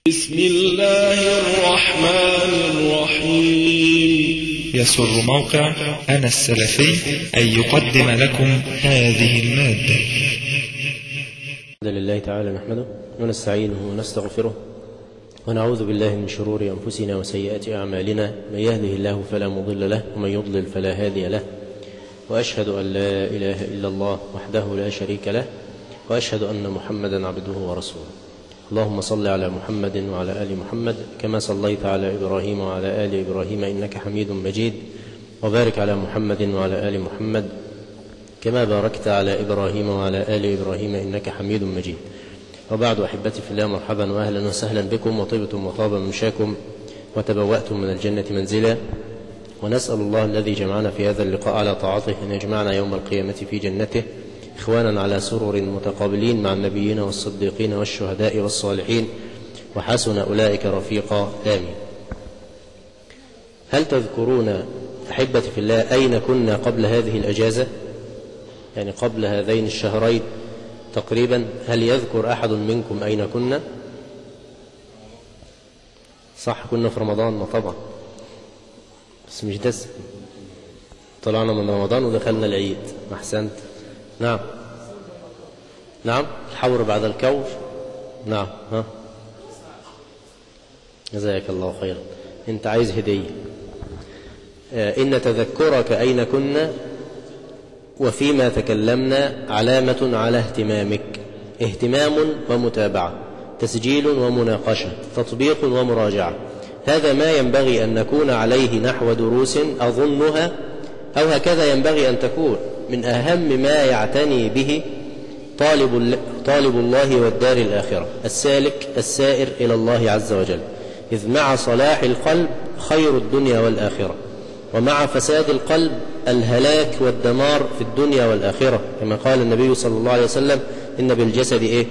بسم الله الرحمن الرحيم يسر موقع أنا السلفي أن يقدم لكم هذه المادة الحمد لله تعالى نحمده ونستعينه ونستغفره ونعوذ بالله من شرور أنفسنا وسيئات أعمالنا من يهده الله فلا مضل له ومن يضلل فلا هادي له وأشهد أن لا إله إلا الله وحده لا شريك له وأشهد أن محمدا عبده ورسوله اللهم صل على محمد وعلى آل محمد كما صليت على إبراهيم وعلى آل إبراهيم إنك حميد مجيد وبارك على محمد وعلى آل محمد كما باركت على إبراهيم وعلى آل إبراهيم إنك حميد مجيد وبعد أحبتي في الله مرحبا وأهلا وسهلا بكم وطيبتم وطاب ممشاكم وتبوأتم من الجنة منزلا ونسأل الله الذي جمعنا في هذا اللقاء على طاعته أن يجمعنا يوم القيامة في جنته إخوانا على سرر متقابلين مع النبيين والصديقين والشهداء والصالحين وحسن أولئك رفيقا آمين هل تذكرون أحبتي في الله أين كنا قبل هذه الأجازة يعني قبل هذين الشهرين تقريبا هل يذكر أحد منكم أين كنا صح كنا في رمضان ما طبعا بس مش دس طلعنا من رمضان ودخلنا العيد أحسنت نعم نعم الحور بعد الكور نعم ها جزاك الله خيرا انت عايز هدية إن تذكرك أين كنا وفيما تكلمنا علامة على اهتمامك اهتمام ومتابعة تسجيل ومناقشة تطبيق ومراجعة هذا ما ينبغي أن نكون عليه نحو دروس أظنها أو هكذا ينبغي أن تكون من أهم ما يعتني به طالب, طالب الله والدار الآخرة السالك السائر إلى الله عز وجل إذ مع صلاح القلب خير الدنيا والآخرة ومع فساد القلب الهلاك والدمار في الدنيا والآخرة كما قال النبي صلى الله عليه وسلم إن بالجسد إيه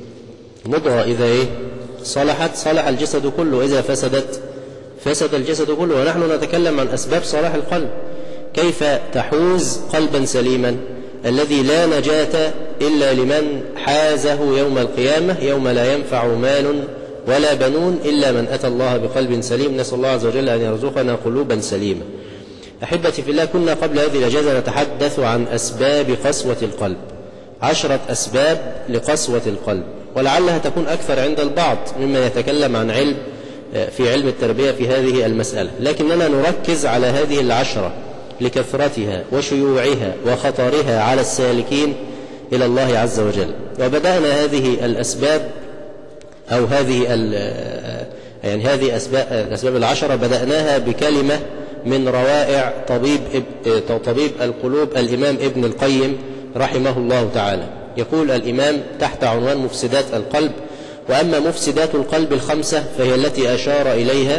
مضغة إذا إيه صلحت صلح الجسد كله إذا فسدت فسد الجسد كله ونحن نتكلم عن أسباب صلاح القلب كيف تحوز قلبا سليما الذي لا نجاة إلا لمن حازه يوم القيامة يوم لا ينفع مال ولا بنون إلا من أتى الله بقلب سليم نسأل الله عز وجل أن يرزقنا قلوبا سليمة أحبتي في الله كنا قبل هذه الأجازة نتحدث عن أسباب قسوة القلب عشرة أسباب لقسوة القلب ولعلها تكون أكثر عند البعض ممن يتكلم عن علم في علم التربية في هذه المسألة لكننا نركز على هذه العشرة لكثرتها وشيوعها وخطرها على السالكين إلى الله عز وجل وبدأنا هذه الأسباب أو هذه يعني هذه أسباب الأسباب العشرة بدأناها بكلمة من روائع طبيب طبيب القلوب الإمام ابن القيم رحمه الله تعالى يقول الإمام تحت عنوان مفسدات القلب وأما مفسدات القلب الخمسة فهي التي أشار إليها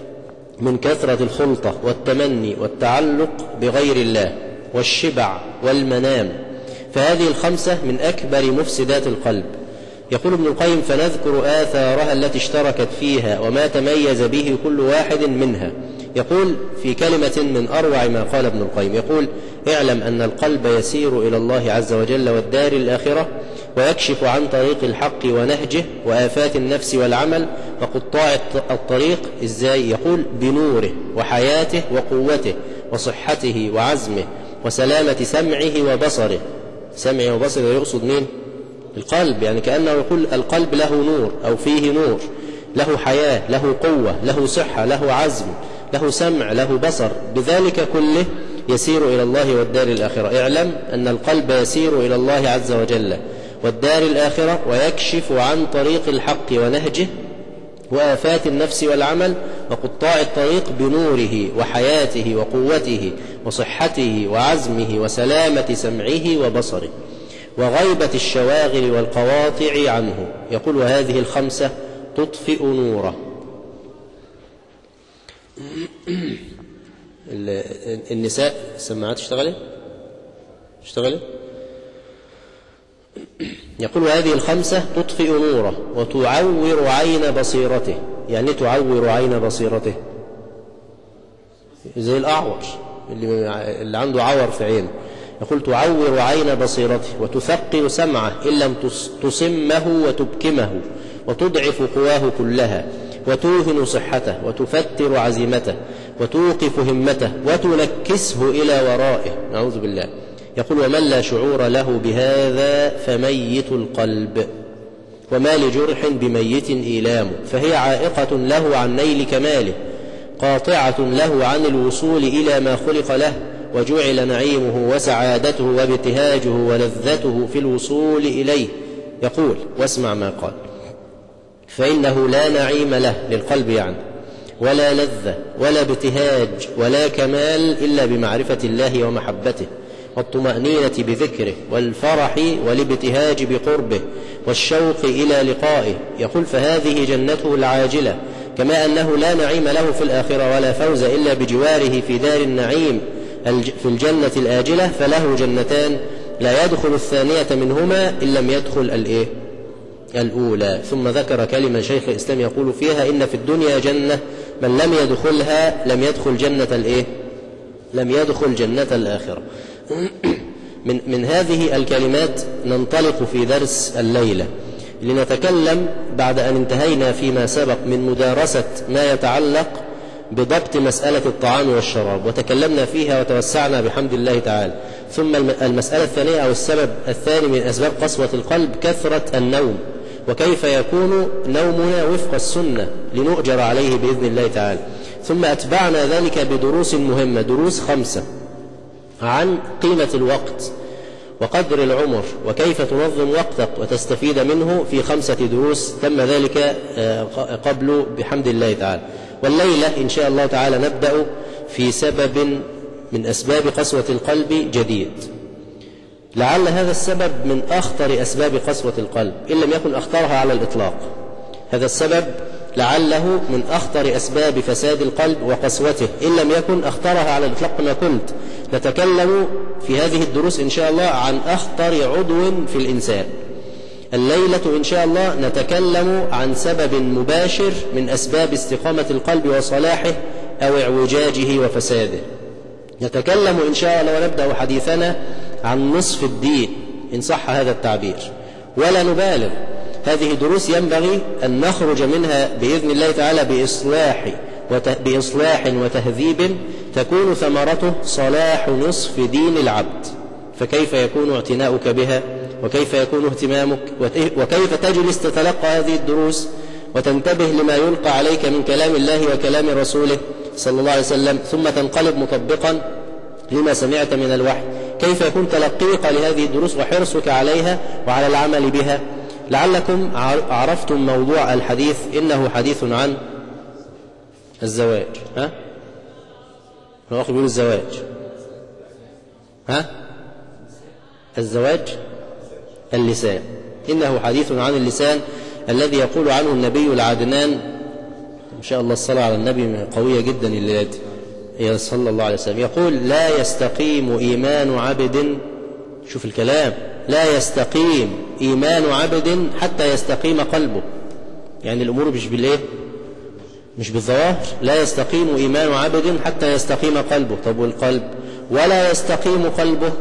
من كثرة الخلطة والتمني والتعلق بغير الله والشبع والمنام فهذه الخمسة من أكبر مفسدات القلب يقول ابن القيم فنذكر آثارها التي اشتركت فيها وما تميز به كل واحد منها يقول في كلمة من أروع ما قال ابن القيم يقول اعلم أن القلب يسير إلى الله عز وجل والدار الآخرة ويكشف عن طريق الحق ونهجه وآفات النفس والعمل وقطاع الطريق إزاي يقول بنوره وحياته وقوته وصحته وعزمه وسلامة سمعه وبصره سمعه وبصره يقصد مين القلب يعني كأنه يقول القلب له نور أو فيه نور له حياة له قوة له صحة له عزم له سمع له بصر بذلك كله يسير إلى الله والدار الآخرة اعلم أن القلب يسير إلى الله عز وجل والدار الآخرة ويكشف عن طريق الحق ونهجه وآفات النفس والعمل وقطاع الطريق بنوره وحياته وقوته وصحته وعزمه وسلامة سمعه وبصره وغيبة الشواغل والقواطع عنه يقول وهذه الخمسة تطفئ نوره النساء السماعات اشتغلت اشتغلت يقول هذه الخمسة تطفئ نوره وتعور عين بصيرته يعني تعور عين بصيرته زي الأعور اللي, اللي عنده عور في عينه يقول تعور عين بصيرته وتثقل سمعه إن لم تصمه وتبكمه وتضعف قواه كلها وتوهن صحته وتفتر عزيمته وتوقف همته وتنكسه إلى ورائه نعوذ بالله يقول ومن لا شعور له بهذا فميت القلب وما لجرح بميت إيلام فهي عائقة له عن نيل كماله قاطعة له عن الوصول إلى ما خلق له وجعل نعيمه وسعادته وابتهاجه ولذته في الوصول إليه يقول واسمع ما قال فإنه لا نعيم له للقلب يعني ولا لذة ولا ابتهاج ولا كمال إلا بمعرفة الله ومحبته والطمأنينة بذكره والفرح والابتهاج بقربه والشوق إلى لقائه يقول فهذه جنته العاجلة كما أنه لا نعيم له في الآخرة ولا فوز إلا بجواره في دار النعيم في الجنة الآجلة فله جنتان لا يدخل الثانية منهما إن لم يدخل الإيه؟ الأولى ثم ذكر كلمة شيخ الإسلام يقول فيها إن في الدنيا جنة من لم يدخلها لم يدخل جنة الإيه؟ لم يدخل جنة الآخرة من, من هذه الكلمات ننطلق في درس الليلة لنتكلم بعد أن انتهينا فيما سبق من مدارسة ما يتعلق بضبط مسألة الطعام والشراب وتكلمنا فيها وتوسعنا بحمد الله تعالى ثم المسألة الثانية أو السبب الثاني من أسباب قسوة القلب كثرة النوم وكيف يكون نومنا وفق السنة لنؤجر عليه بإذن الله تعالى ثم أتبعنا ذلك بدروس مهمة دروس خمسة عن قيمة الوقت وقدر العمر وكيف تنظم وقتك وتستفيد منه في خمسة دروس تم ذلك قبل بحمد الله تعالى والليلة إن شاء الله تعالى نبدأ في سبب من أسباب قسوة القلب جديد لعل هذا السبب من أخطر أسباب قسوة القلب إن لم يكن أخطرها على الإطلاق هذا السبب لعله من أخطر أسباب فساد القلب وقسوته إن لم يكن أخطرها على الإطلاق كما قلت نتكلم في هذه الدروس إن شاء الله عن أخطر عضو في الإنسان الليلة إن شاء الله نتكلم عن سبب مباشر من أسباب استقامة القلب وصلاحه أو اعوجاجه وفساده نتكلم إن شاء الله ونبدأ حديثنا عن نصف الدين إن صح هذا التعبير ولا نبالغ هذه دروس ينبغي أن نخرج منها بإذن الله تعالى بإصلاح بإصلاح وتهذيب تكون ثمرته صلاح نصف دين العبد فكيف يكون اعتناؤك بها وكيف يكون اهتمامك وكيف تجلس تتلقى هذه الدروس وتنتبه لما يلقى عليك من كلام الله وكلام رسوله صلى الله عليه وسلم ثم تنقلب مطبقا لما سمعت من الوحي كيف يكون تلقيك لهذه الدروس وحرصك عليها وعلى العمل بها لعلكم عرفتم موضوع الحديث إنه حديث عن الزواج ها هو بيقول الزواج ها الزواج اللسان إنه حديث عن اللسان الذي يقول عنه النبي العدنان إن شاء الله الصلاة على النبي قوية جدا الليلة دي صلى الله عليه وسلم يقول لا يستقيم إيمان عبد شوف الكلام لا يستقيم إيمان عبد حتى يستقيم قلبه يعني الأمور مش بالإيه مش بالظواهر لا يستقيم إيمان عبد حتى يستقيم قلبه طب والقلب ولا يستقيم قلبه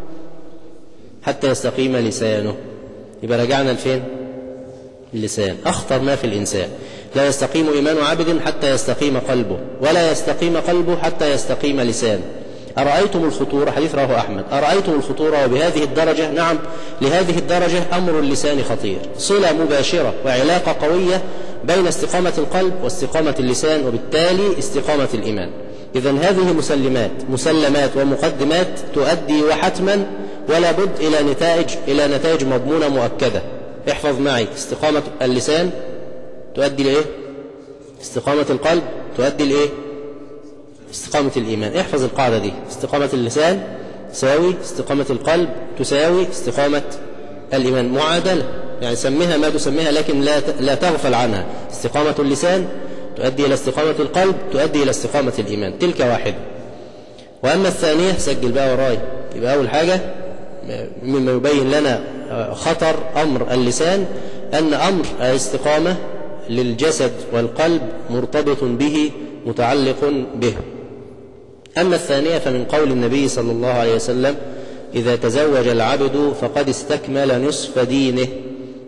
حتى يستقيم لسانه يبقى رجعنا لفين اللسان أخطر ما في الإنسان لا يستقيم إيمان عبد حتى يستقيم قلبه ولا يستقيم قلبه حتى يستقيم لسانه أرأيتم الخطورة حديث رواه أحمد أرأيتم الخطورة وبهذه الدرجة نعم لهذه الدرجة أمر اللسان خطير صلة مباشرة وعلاقة قوية بين استقامة القلب واستقامة اللسان وبالتالي استقامة الإيمان إذا هذه مسلمات مسلمات ومقدمات تؤدي وحتما ولا بد إلى نتائج إلى نتائج مضمونة مؤكدة احفظ معي استقامة اللسان تؤدي لإيه استقامة القلب تؤدي لإيه استقامة الإيمان احفظ القاعدة دي استقامة اللسان تساوي استقامة القلب تساوي استقامة الإيمان معادلة يعني سميها ما تسميها لكن لا لا تغفل عنها استقامة اللسان تؤدي إلى استقامة القلب تؤدي إلى استقامة الإيمان تلك واحدة وأما الثانية سجل بقى وراي يبقى أول حاجة مما يبين لنا خطر أمر اللسان أن أمر الاستقامة للجسد والقلب مرتبط به متعلق به أما الثانية فمن قول النبي صلى الله عليه وسلم إذا تزوج العبد فقد استكمل نصف دينه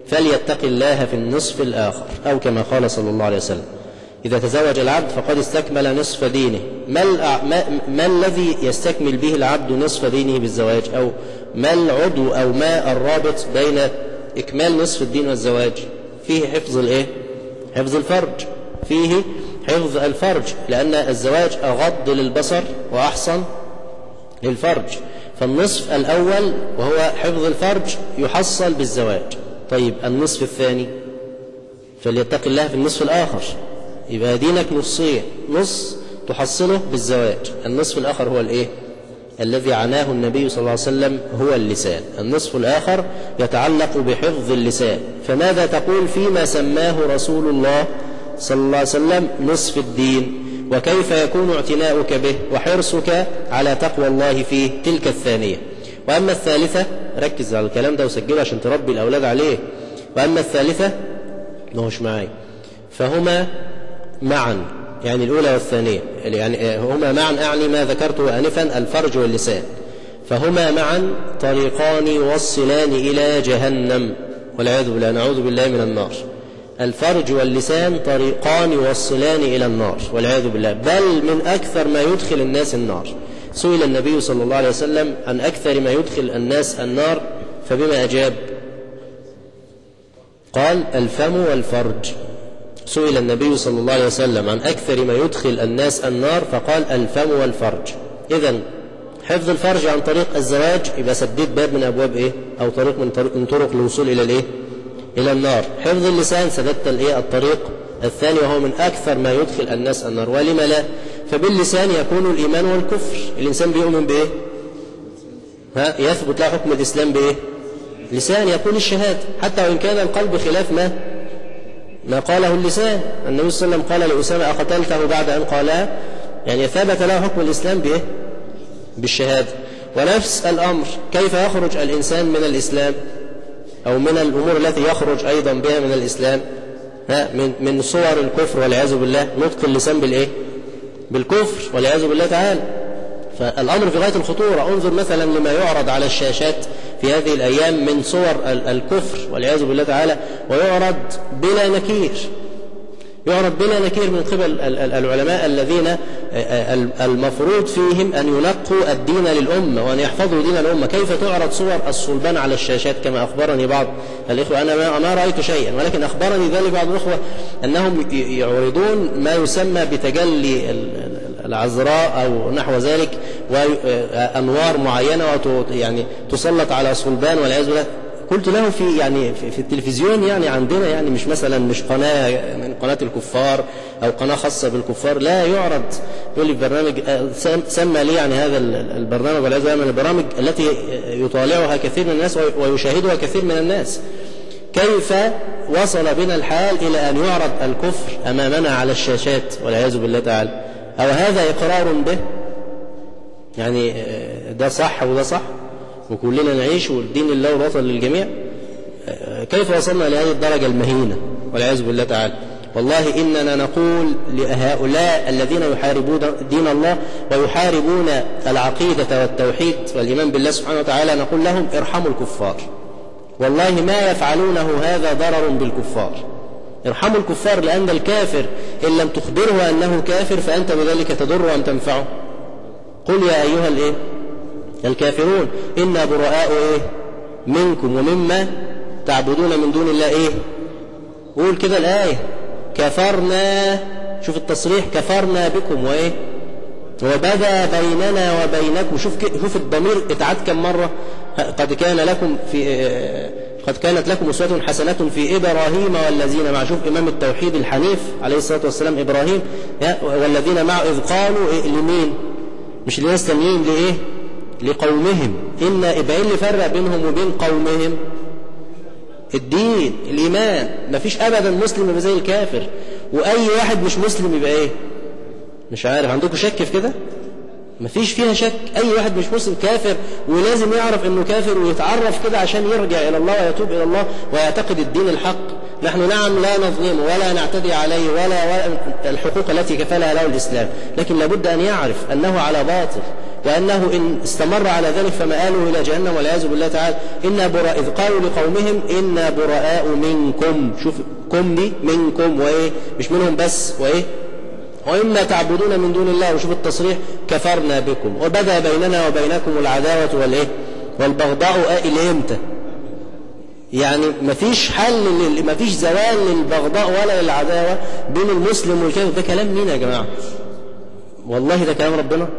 فليتق الله في النصف الآخر أو كما قال صلى الله عليه وسلم إذا تزوج العبد فقد استكمل نصف دينه ما, الأع... ما... ما الذي يستكمل به العبد نصف دينه بالزواج أو ما العضو أو ما الرابط بين إكمال نصف الدين والزواج فيه حفظ الإيه؟ حفظ الفرج فيه حفظ الفرج لأن الزواج أغض للبصر وأحصن للفرج فالنصف الأول وهو حفظ الفرج يحصل بالزواج طيب النصف الثاني فليتق الله في النصف الآخر يبقى دينك نصين نص تحصله بالزواج النصف الآخر هو الإيه الذي عناه النبي صلى الله عليه وسلم هو اللسان النصف الآخر يتعلق بحفظ اللسان فماذا تقول فيما سماه رسول الله صلى الله عليه وسلم نصف الدين وكيف يكون اعتناؤك به وحرصك على تقوى الله فيه تلك الثانية وأما الثالثة ركز على الكلام ده وسجله عشان تربي الأولاد عليه وأما الثالثة ما هوش معاي فهما معا يعني الأولى والثانية يعني هما معا أعني ما ذكرته آنفا الفرج واللسان فهما معا طريقان يوصلان إلى جهنم والعياذ بالله نعوذ بالله من النار الفرج واللسان طريقان يوصلان إلى النار والعياذ بالله بل من أكثر ما يدخل الناس النار سئل النبي صلى الله عليه وسلم عن أكثر ما يدخل الناس النار فبما أجاب قال الفم والفرج سئل النبي صلى الله عليه وسلم عن أكثر ما يدخل الناس النار فقال الفم والفرج إذا حفظ الفرج عن طريق الزواج يبقى سديد باب من أبواب إيه أو طريق من طريق, من طرق الوصول إلى الإيه إلى النار حفظ اللسان سددت الإيه الطريق الثاني وهو من أكثر ما يدخل الناس النار ولم لا فباللسان يكون الإيمان والكفر الإنسان بيؤمن بإيه ها يثبت له حكم الإسلام بإيه لسان يقول الشهادة حتى وإن كان القلب خلاف ما ما قاله اللسان النبي صلى الله عليه وسلم قال لأسامة أقتلته بعد أن قالها يعني ثبت له حكم الإسلام بإيه بالشهادة ونفس الأمر كيف يخرج الإنسان من الإسلام أو من الأمور التي يخرج أيضا بها من الإسلام ها من من صور الكفر والعياذ بالله نطق اللسان بالإيه بالكفر والعياذ بالله تعالى فالأمر في غاية الخطورة انظر مثلا لما يعرض على الشاشات في هذه الأيام من صور الكفر والعياذ بالله تعالى ويعرض بلا نكير يعرض بلا نكير من قبل العلماء الذين المفروض فيهم أن ينقوا الدين للأمة وأن يحفظوا دين الأمة كيف تعرض صور الصلبان على الشاشات كما أخبرني بعض الإخوة أنا ما رأيت شيئا ولكن أخبرني ذلك بعض الإخوة أنهم يعرضون ما يسمى بتجلي العذراء أو نحو ذلك وأنوار معينة يعني تسلط على صلبان والعياذ بالله قلت له في يعني في التلفزيون يعني عندنا يعني مش مثلا مش قناة من قناة الكفار أو قناة خاصة بالكفار لا يعرض يقول لي برنامج سمى لي يعني هذا البرنامج والعياذ بالله من البرامج التي يطالعها كثير من الناس ويشاهدها كثير من الناس كيف وصل بنا الحال إلى أن يعرض الكفر أمامنا على الشاشات والعياذ بالله تعالى أو هذا إقرار به يعني ده صح وده صح وكلنا نعيش والدين الله وصل للجميع كيف وصلنا لهذه الدرجة المهينة والعياذ بالله تعالى والله إننا نقول لهؤلاء الذين يحاربون دين الله ويحاربون العقيدة والتوحيد والإيمان بالله سبحانه وتعالى نقول لهم ارحموا الكفار والله ما يفعلونه هذا ضرر بالكفار ارحموا الكفار لأن الكافر إن لم تخبره أنه كافر فأنت بذلك تضر أم تنفعه قل يا أيها الإيه الكافرون إنا براء إيه منكم ومما تعبدون من دون الله إيه قول كده الآية كفرنا شوف التصريح كفرنا بكم وإيه وبدا بيننا وبينكم شوف شوف الضمير اتعاد كم مرة قد كان لكم في قد كانت لكم أسوة حسنة في إبراهيم والذين مع شوف إمام التوحيد الحنيف عليه الصلاة والسلام إبراهيم والذين معه إذ قالوا إيه لمين مش لناس تانيين لإيه لقومهم إن يبقى اللي فرق بينهم وبين قومهم الدين الإيمان ما فيش أبدا مسلم يبقى زي الكافر وأي واحد مش مسلم يبقى إيه مش عارف عندكم شك في كده ما فيش فيها شك أي واحد مش مسلم كافر ولازم يعرف أنه كافر ويتعرف كده عشان يرجع إلى الله ويتوب إلى الله ويعتقد الدين الحق نحن نعم لا نظلمه ولا نعتدي عليه ولا, ولا الحقوق التي كفلها له الإسلام لكن لابد أن يعرف أنه على باطل وأنه إن استمر على ذلك فمآله إلى جهنم والعياذ بالله تعالى إنا براء إذ قالوا لقومهم إنا براء منكم شوف كم دي منكم وإيه مش منهم بس وإيه وإما تعبدون من دون الله وشوف التصريح كفرنا بكم وبدأ بيننا وبينكم العداوة والإيه والبغضاء إلى إمتى يعني مفيش حل مفيش زوال للبغضاء ولا للعداوة بين المسلم والكافر ده كلام مين يا جماعة والله ده كلام ربنا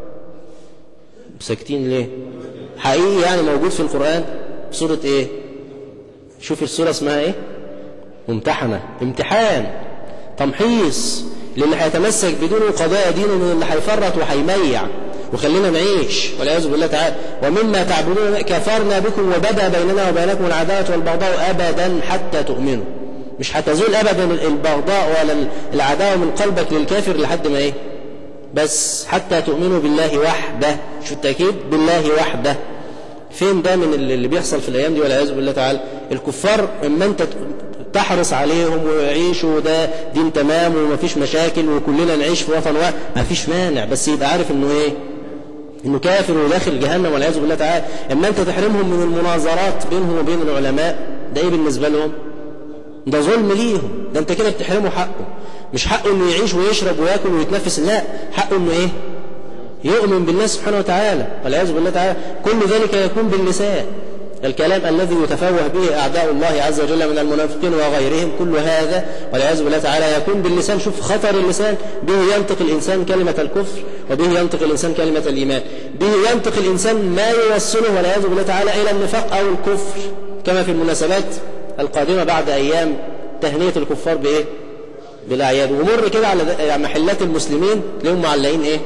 ساكتين ليه حقيقي يعني موجود في القرآن سورة ايه شوف السورة اسمها ايه ممتحنة امتحان تمحيص للي هيتمسك بدون قضايا دينه من اللي هيفرط وهيميع وخلينا نعيش والعياذ بالله تعالى ومما تعبدون كفرنا بكم وبدا بيننا وبينكم العداوه والبغضاء ابدا حتى تؤمنوا مش هتزول ابدا البغضاء ولا العداوه من قلبك للكافر لحد ما ايه بس حتى تؤمنوا بالله وحده شو التاكيد بالله وحده فين ده من اللي بيحصل في الايام دي والعياذ بالله تعالى الكفار اما انت تحرص عليهم ويعيشوا ده دين تمام ومفيش مشاكل وكلنا نعيش في وطن واحد مفيش مانع بس يبقى عارف انه ايه انه كافر وداخل جهنم والعياذ بالله تعالى اما انت تحرمهم من المناظرات بينهم وبين العلماء ده ايه بالنسبه لهم ده ظلم ليهم ده انت كده بتحرمه حقه مش حقه انه يعيش ويشرب وياكل ويتنفس لا حقه انه ايه يؤمن بالله سبحانه وتعالى والعياذ بالله تعالى كل ذلك يكون باللسان الكلام الذي يتفوه به أعداء الله عز وجل من المنافقين وغيرهم كل هذا والعياذ بالله تعالى يكون باللسان شوف خطر اللسان به ينطق الإنسان كلمة الكفر وبه ينطق الإنسان كلمة الإيمان به ينطق الإنسان ما يوصله والعياذ بالله تعالى إلى النفاق أو الكفر كما في المناسبات القادمة بعد أيام تهنية الكفار بإيه بالأعياد ومر كده على محلات المسلمين تلاقيهم معلقين إيه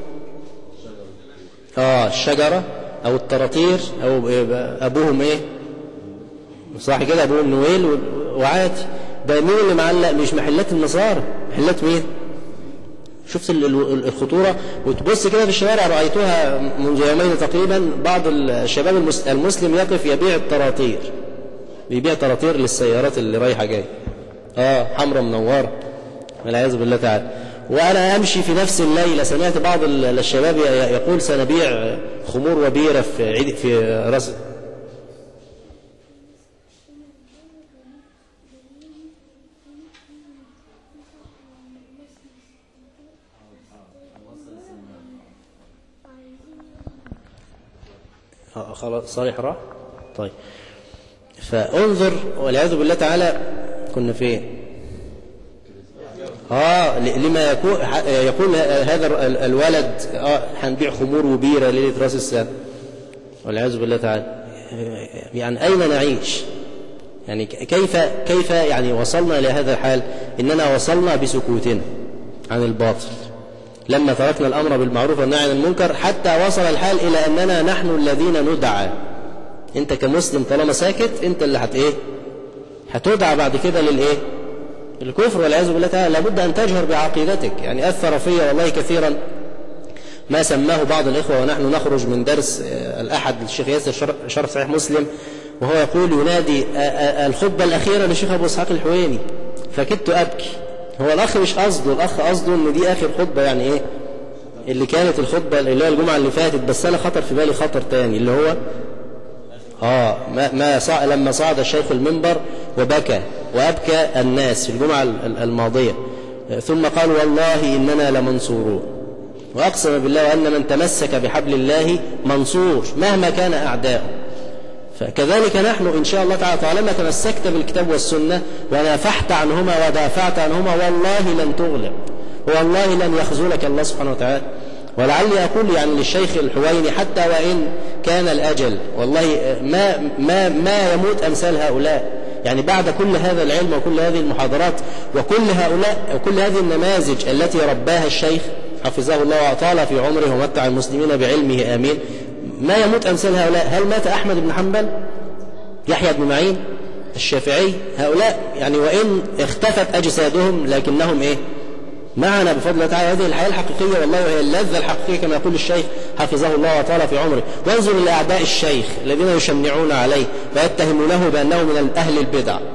آه الشجرة أو الطراطير أو أبوهم إيه صح كده أبوهم نويل وعادي ده مين اللي معلق مش محلات النصارى محلات مين شفت الخطورة وتبص كده في الشوارع رأيتها منذ يومين تقريبا بعض الشباب المسلم يقف يبيع الطراطير بيبيع طراطير للسيارات اللي رايحة جاية اه حمرة منورة والعياذ بالله تعالى وأنا أمشي في نفس الليلة سمعت بعض الشباب يقول سنبيع خمور وبيرة في عيد في راس خلاص صالح راح طيب فانظر والعياذ بالله تعالى كنا فين اه لما يكون يقول هذا الولد اه هنبيع خمور وبيره ليله راس السنه والعياذ بالله تعالى يعني اين نعيش يعني كيف كيف يعني وصلنا الى هذا الحال اننا وصلنا بسكوتنا عن الباطل لما تركنا الامر بالمعروف والنهي عن المنكر حتى وصل الحال الى اننا نحن الذين ندعى انت كمسلم طالما ساكت انت اللي هت ايه هتدعى بعد كده للايه الكفر والعياذ بالله تعالى لابد أن تجهر بعقيدتك يعني أثر في والله كثيرا ما سماه بعض الإخوة ونحن نخرج من درس الأحد الشيخ ياسر شرح صحيح مسلم وهو يقول ينادي الخطبة الأخيرة للشيخ أبو إسحاق الحويني فكدت أبكي هو الأخ مش قصده الأخ قصده إن دي آخر خطبة يعني إيه اللي كانت الخطبة اللي هي الجمعة اللي فاتت بس أنا خطر في بالي خطر تاني اللي هو آه ما, ما صع لما صعد الشيخ المنبر وبكى وأبكى الناس في الجمعة الماضية ثم قال والله إننا لمنصورون وأقسم بالله أن من تمسك بحبل الله منصور مهما كان أعداؤه فكذلك نحن إن شاء الله تعالى طالما تمسكت بالكتاب والسنة ونافحت عنهما ودافعت عنهما والله لن تغلب والله لن يخذلك الله سبحانه وتعالى ولعلي أقول يعني للشيخ الحويني حتى وإن كان الأجل والله ما, ما, ما يموت أمثال هؤلاء يعني بعد كل هذا العلم وكل هذه المحاضرات وكل هؤلاء وكل هذه النماذج التي رباها الشيخ حفظه الله وأطال في عمره ومتع المسلمين بعلمه آمين ما يموت أمثال هؤلاء هل مات أحمد بن حنبل يحيى بن معين الشافعي هؤلاء يعني وإن اختفت أجسادهم لكنهم إيه معنا بفضل الله تعالى هذه الحياة الحقيقية والله وهي اللذة الحقيقية كما يقول الشيخ حفظه الله وطال في عمره وانظر إلى أعداء الشيخ الذين يشنعون عليه ويتهمونه بأنه من أهل البدع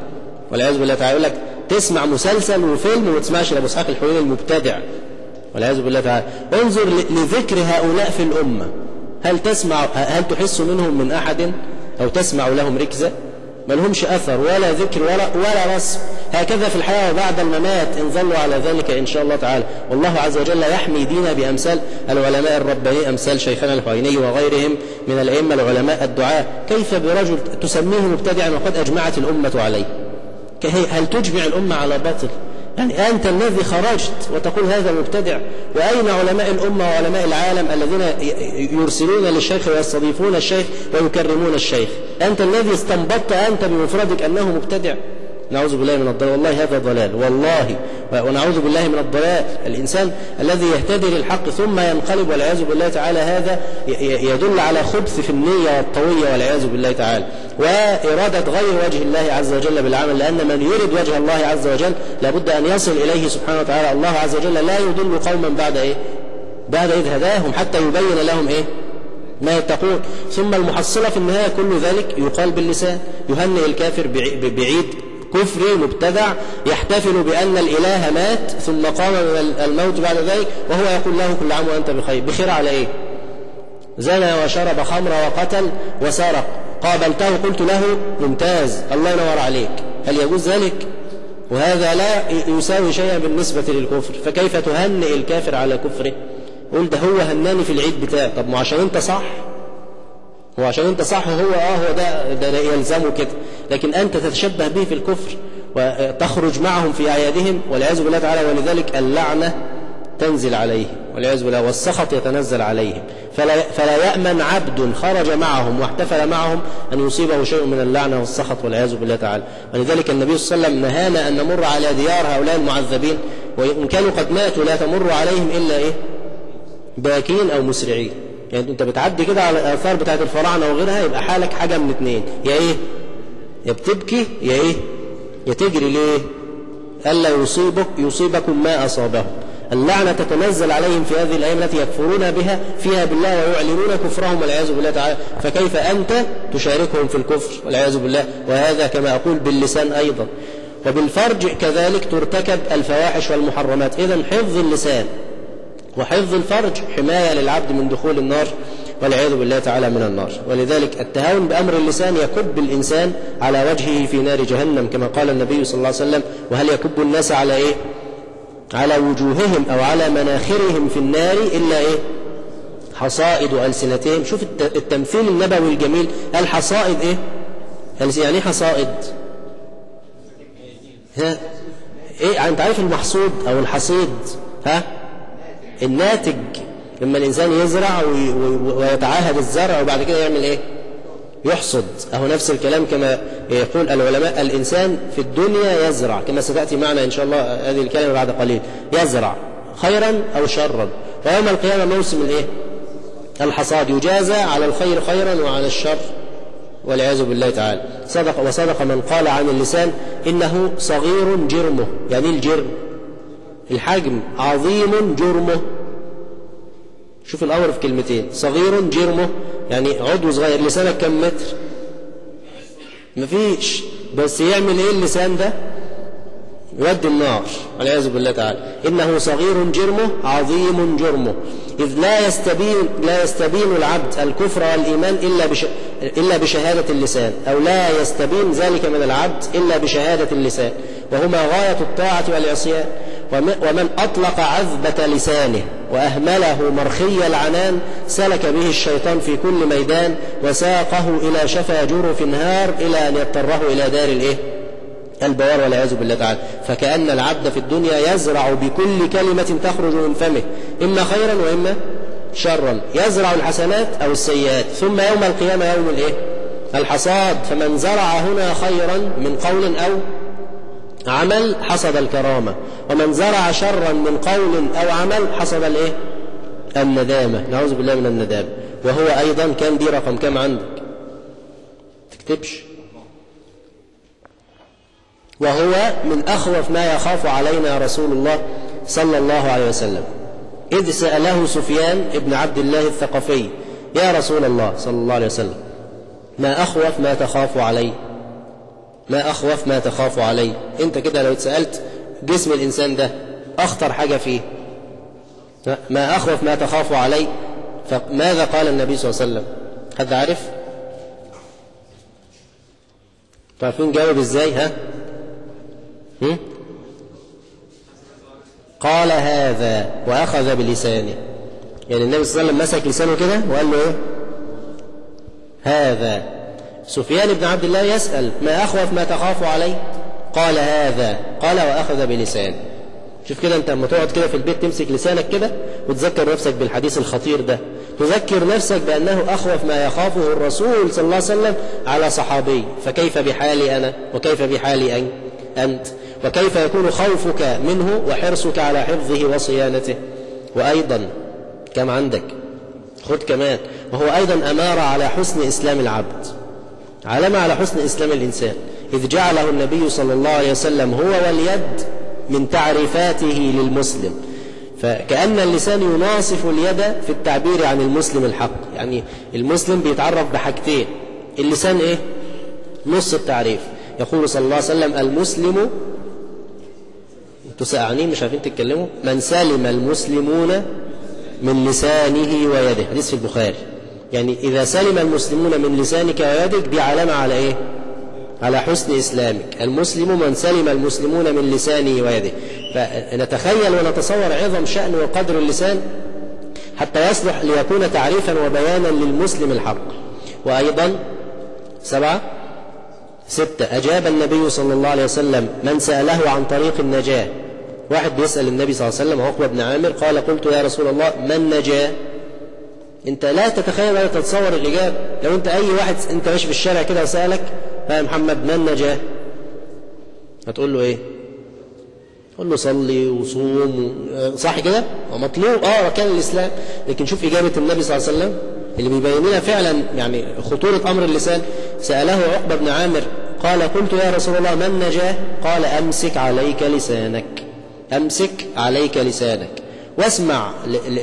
والعياذ بالله تعالى يقول لك تسمع مسلسل وفيلم وما تسمعش لابو اسحاق الحويني المبتدع والعياذ بالله تعالى انظر لذكر هؤلاء في الامه هل تسمع هل تحس منهم من احد او تسمع لهم ركزه ما لهمش اثر ولا ذكر ولا ولا رسم هكذا في الحياه وبعد الممات ان ظلوا على ذلك ان شاء الله تعالى والله عز وجل يحمي دينا بامثال العلماء الربانيين امثال شيخنا الحويني وغيرهم من الائمه العلماء الدعاء كيف برجل تسميه مبتدعا وقد اجمعت الامه عليه هل تجمع الامه على باطل يعني أنت الذي خرجت وتقول هذا مبتدع وأين علماء الأمة وعلماء العالم الذين يرسلون للشيخ ويستضيفون الشيخ ويكرمون الشيخ أنت الذي استنبطت أنت بمفردك أنه مبتدع نعوذ بالله من الضلال والله هذا ضلال والله ونعوذ بالله من الضلال الإنسان الذي يهتدي للحق ثم ينقلب والعياذ بالله تعالى هذا يدل على خبث في النية والطوية والعياذ بالله تعالى وإرادة غير وجه الله عز وجل بالعمل لأن من يريد وجه الله عز وجل لابد أن يصل إليه سبحانه وتعالى الله عز وجل لا يضل قوما بعد إيه بعد إذ هداهم حتى يبين لهم إيه ما يتقون ثم المحصلة في النهاية كل ذلك يقال باللسان يهنئ الكافر بعيد كفري مبتدع يحتفل بأن الإله مات ثم قام من الموت بعد ذلك وهو يقول له كل عام وأنت بخير بخير على إيه زنى وشرب خمر وقتل وسرق قابلته قلت له ممتاز الله ينور عليك هل يجوز ذلك وهذا لا يساوي شيئا بالنسبة للكفر فكيف تهنئ الكافر على كفره قل ده هو هناني في العيد بتاعه طب ما عشان انت صح هو عشان انت صح هو اه هو ده, ده يلزمه كده لكن انت تتشبه به في الكفر وتخرج معهم في اعيادهم والعياذ بالله تعالى ولذلك اللعنه تنزل عليه والعياذ بالله والسخط يتنزل عليهم فلا, فلا يأمن عبد خرج معهم واحتفل معهم أن يصيبه شيء من اللعنة والسخط والعياذ بالله تعالى ولذلك النبي صلى الله عليه وسلم نهانا أن نمر على ديار هؤلاء المعذبين وإن كانوا قد ماتوا لا تمر عليهم إلا إيه باكين أو مسرعين يعني أنت بتعدي كده على الآثار بتاعت الفراعنة وغيرها يبقى حالك حاجة من اثنين يا إيه يا بتبكي يا إيه يا تجري ليه ألا يصيبك يصيبكم ما أصابهم اللعنة تتنزل عليهم في هذه الأيام التي يكفرون بها فيها بالله ويعلنون كفرهم والعياذ بالله تعالى فكيف أنت تشاركهم في الكفر والعياذ بالله وهذا كما أقول باللسان أيضا وبالفرج كذلك ترتكب الفواحش والمحرمات إذا حفظ اللسان وحفظ الفرج حماية للعبد من دخول النار والعياذ بالله تعالى من النار ولذلك التهاون بأمر اللسان يكب الإنسان على وجهه في نار جهنم كما قال النبي صلى الله عليه وسلم وهل يكب الناس على إيه على وجوههم أو على مناخرهم في النار إلا إيه حصائد ألسنتهم شوف التمثيل النبوي الجميل الحصائد إيه يعني إيه حصائد ها إيه أنت عارف المحصود أو الحصيد ها الناتج لما الإنسان يزرع ويتعاهد الزرع وبعد كده يعمل إيه يحصد أهو نفس الكلام كما يقول العلماء الإنسان في الدنيا يزرع كما ستأتي معنا إن شاء الله هذه الكلمة بعد قليل يزرع خيرا أو شرا ويوم القيامة موسم الإيه الحصاد يجازى على الخير خيرا وعلى الشر والعياذ بالله تعالى صدق وصدق من قال عن اللسان إنه صغير جرمه يعني الجرم الحجم عظيم جرمه شوف الأمر في كلمتين صغير جرمه يعني عضو صغير لسانك كم متر مفيش بس يعمل ايه اللسان ده يودي النار والعياذ بالله تعالى إنه صغير جرمه عظيم جرمه إذ لا يستبين لا يستبين العبد الكفر والإيمان إلا بش إلا بشهادة اللسان أو لا يستبين ذلك من العبد إلا بشهادة اللسان وهما غاية الطاعة والعصيان ومن أطلق عذبة لسانه وأهمله مرخي العنان سلك به الشيطان في كل ميدان وساقه إلى شفا جرف نهار إلى أن يضطره إلى دار الإيه؟ البوار والعياذ بالله تعالى فكأن العبد في الدنيا يزرع بكل كلمة تخرج من فمه إما خيرا وإما شرا يزرع الحسنات أو السيئات ثم يوم القيامة يوم الإيه؟ الحصاد فمن زرع هنا خيرا من قول أو عمل حصد الكرامة ومن زرع شرا من قول أو عمل حصد الإيه؟ الندامة نعوذ بالله من الندامة وهو أيضا كان دي رقم كم عندك تكتبش وهو من أخوف ما يخاف علينا رسول الله صلى الله عليه وسلم إذ سأله سفيان ابن عبد الله الثقفي يا رسول الله صلى الله عليه وسلم ما أخوف ما تخاف علي ما أخوف ما تخاف عليه أنت كده لو اتسألت جسم الإنسان ده أخطر حاجة فيه ما أخوف ما تخاف عليه فماذا قال النبي صلى الله عليه وسلم حد عارف تعرفين جاوب ازاي ها هم؟ قال هذا وأخذ بلسانه يعني النبي صلى الله عليه وسلم مسك لسانه كده وقال له ايه هذا سفيان بن عبد الله يسأل ما أخوف ما تخاف عليه قال هذا قال وأخذ بلسانه شوف كده انت لما تقعد كده في البيت تمسك لسانك كده وتذكر نفسك بالحديث الخطير ده تذكر نفسك بأنه أخوف ما يخافه الرسول صلى الله عليه وسلم على صحابي فكيف بحالي أنا وكيف بحالي أنت وكيف يكون خوفك منه وحرصك على حفظه وصيانته وأيضا كم عندك خد كمان وهو أيضا أمارة على حسن إسلام العبد علامة على حسن إسلام الإنسان إذ جعله النبي صلى الله عليه وسلم هو واليد من تعريفاته للمسلم فكأن اللسان يناصف اليد في التعبير عن المسلم الحق يعني المسلم بيتعرف بحاجتين اللسان إيه؟ نص التعريف يقول صلى الله عليه وسلم المسلم انتوا سقعانين مش عارفين تتكلموا من سلم المسلمون من لسانه ويده حديث في البخاري يعني إذا سلم المسلمون من لسانك ويدك دي علامة على إيه على حسن إسلامك المسلم من سلم المسلمون من لسانه ويده فنتخيل ونتصور عظم شأن وقدر اللسان حتى يصلح ليكون تعريفا وبيانا للمسلم الحق وأيضا سبعة ستة أجاب النبي صلى الله عليه وسلم من سأله عن طريق النجاة واحد بيسأل النبي صلى الله عليه وسلم عقبة بن عامر قال قلت يا رسول الله من نجا انت لا تتخيل ولا تتصور الإجابة لو انت أي واحد انت ماشي في الشارع كده وسألك يا محمد من نجا هتقول له ايه قول له صلي وصوم و... صح كده مطلوب اه وكان الإسلام لكن شوف إجابة النبي صلى الله عليه وسلم اللي بيبين لنا فعلا يعني خطورة أمر اللسان سأله عقبة بن عامر قال قلت يا رسول الله من نجا قال أمسك عليك لسانك أمسك عليك لسانك واسمع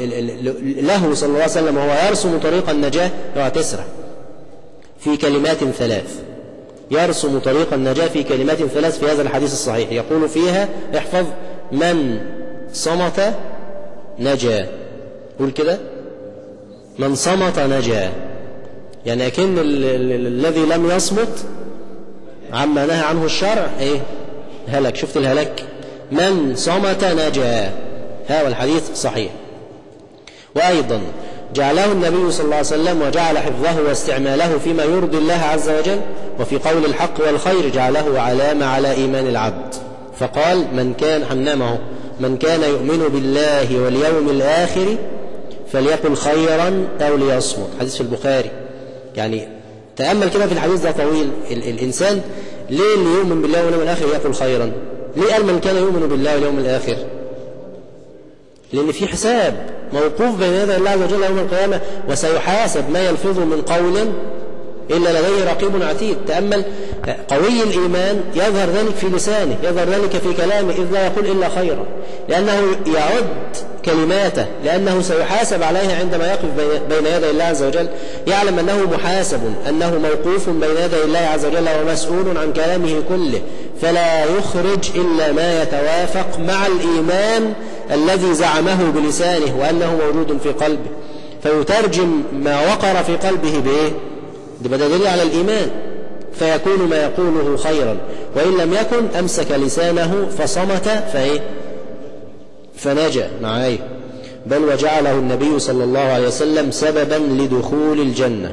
له صلى الله عليه وسلم وهو يرسم طريق النجاة لو تسرع في كلمات ثلاث يرسم طريق النجاة في كلمات ثلاث في هذا الحديث الصحيح يقول فيها احفظ من صمت نجا قول كده من صمت نجا يعني أكن الذي لم يصمت عما نهى عنه الشرع ايه هلك شفت الهلك من صمت نجا هذا الحديث صحيح وأيضا جعله النبي صلى الله عليه وسلم وجعل حفظه واستعماله فيما يرضي الله عز وجل وفي قول الحق والخير جعله علامة على إيمان العبد فقال من كان حنامه من كان يؤمن بالله واليوم الآخر فليقل خيرا أو ليصمت حديث في البخاري يعني تأمل كده في الحديث ده طويل ال الإنسان ليه اللي يؤمن بالله واليوم الآخر يقول خيرا ليه قال من كان يؤمن بالله واليوم الآخر لأن في حساب موقوف بين يدي الله عز وجل يوم القيامة وسيحاسب ما يلفظ من قول إلا لديه رقيب عتيد تأمل قوي الإيمان يظهر ذلك في لسانه يظهر ذلك في كلامه إذ لا يقول إلا خيرا لأنه يعد كلماته لأنه سيحاسب عليها عندما يقف بين يدي الله عز وجل يعلم أنه محاسب أنه موقوف بين يدي الله عز وجل ومسؤول عن كلامه كله فلا يخرج إلا ما يتوافق مع الإيمان الذي زعمه بلسانه وأنه موجود في قلبه فيترجم ما وقر في قلبه بإيه؟ ده بدل على الإيمان فيكون ما يقوله خيرا وإن لم يكن أمسك لسانه فصمت فإيه فنجا معايا بل وجعله النبي صلى الله عليه وسلم سببا لدخول الجنة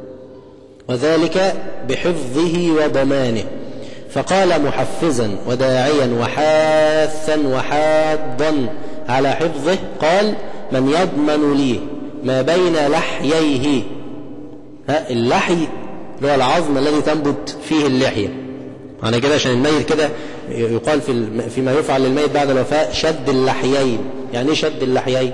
وذلك بحفظه وضمانه فقال محفزا وداعيا وحاثا وحاضا على حفظه قال من يضمن لي ما بين لحييه ها اللحي اللي هو العظم الذي تنبت فيه اللحية معنى كده عشان الميت كده يقال في فيما يفعل للميت بعد الوفاة شد اللحيين يعني ايه شد اللحيين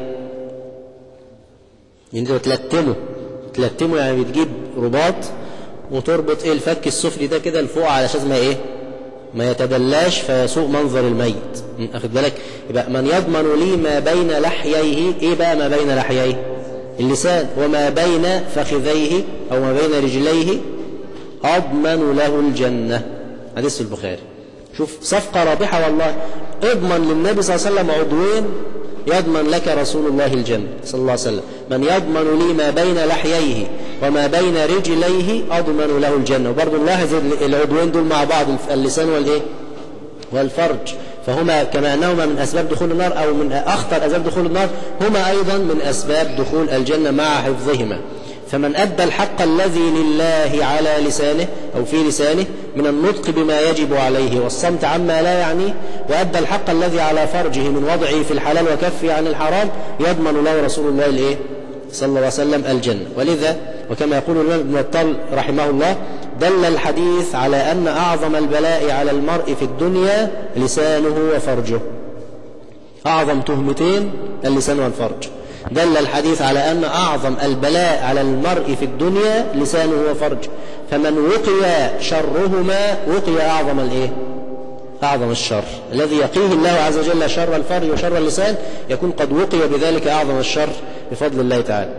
يعني انت تلتمه تلتمه يعني بتجيب رباط وتربط ايه الفك السفلي ده كده لفوق علشان ما ايه ما يتدلاش فيسوء منظر الميت اخد بالك يبقى من يضمن لي ما بين لحييه ايه بقى ما بين لحييه اللسان وما بين فخذيه او ما بين رجليه اضمن له الجنه حديث في البخاري شوف صفقة رابحة والله اضمن للنبي صلى الله عليه وسلم عضوين يضمن لك رسول الله الجنة صلى الله عليه وسلم من يضمن لي ما بين لحييه وما بين رجليه أضمن له الجنة وبرضه نلاحظ العضوين دول مع بعض اللسان والإيه والفرج فهما كما أنهما من أسباب دخول النار أو من أخطر أسباب دخول النار هما أيضا من أسباب دخول الجنة مع حفظهما فمن أدى الحق الذي لله على لسانه أو في لسانه من النطق بما يجب عليه والصمت عما لا يعنيه وأدى الحق الذي على فرجه من وضعه في الحلال وكفه عن الحرام يضمن له رسول الله الإيه؟ صلى الله عليه وسلم الجنة ولذا وكما يقول الإمام ابن الطل رحمه الله دل الحديث على أن أعظم البلاء على المرء في الدنيا لسانه وفرجه أعظم تهمتين اللسان والفرج دل الحديث على أن أعظم البلاء على المرء في الدنيا لسانه وفرجه فمن وقي شرهما وقي أعظم الإيه؟ أعظم الشر الذي يقيه الله عز وجل شر الفرج وشر اللسان يكون قد وقي بذلك أعظم الشر بفضل الله تعالى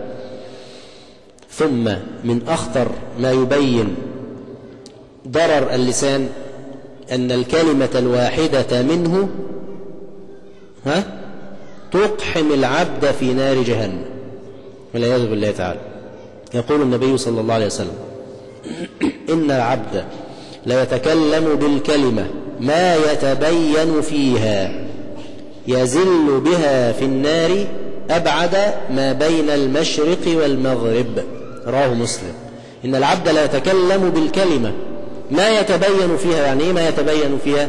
ثم من أخطر ما يبين ضرر اللسان أن الكلمة الواحدة منه ها تقحم العبد في نار جهنم والعياذ بالله تعالى يقول النبي صلى الله عليه وسلم إن العبد ليتكلم بالكلمة ما يتبين فيها يزل بها في النار أبعد ما بين المشرق والمغرب رواه مسلم إن العبد لا يتكلم بالكلمة ما يتبين فيها يعني إيه ما يتبين فيها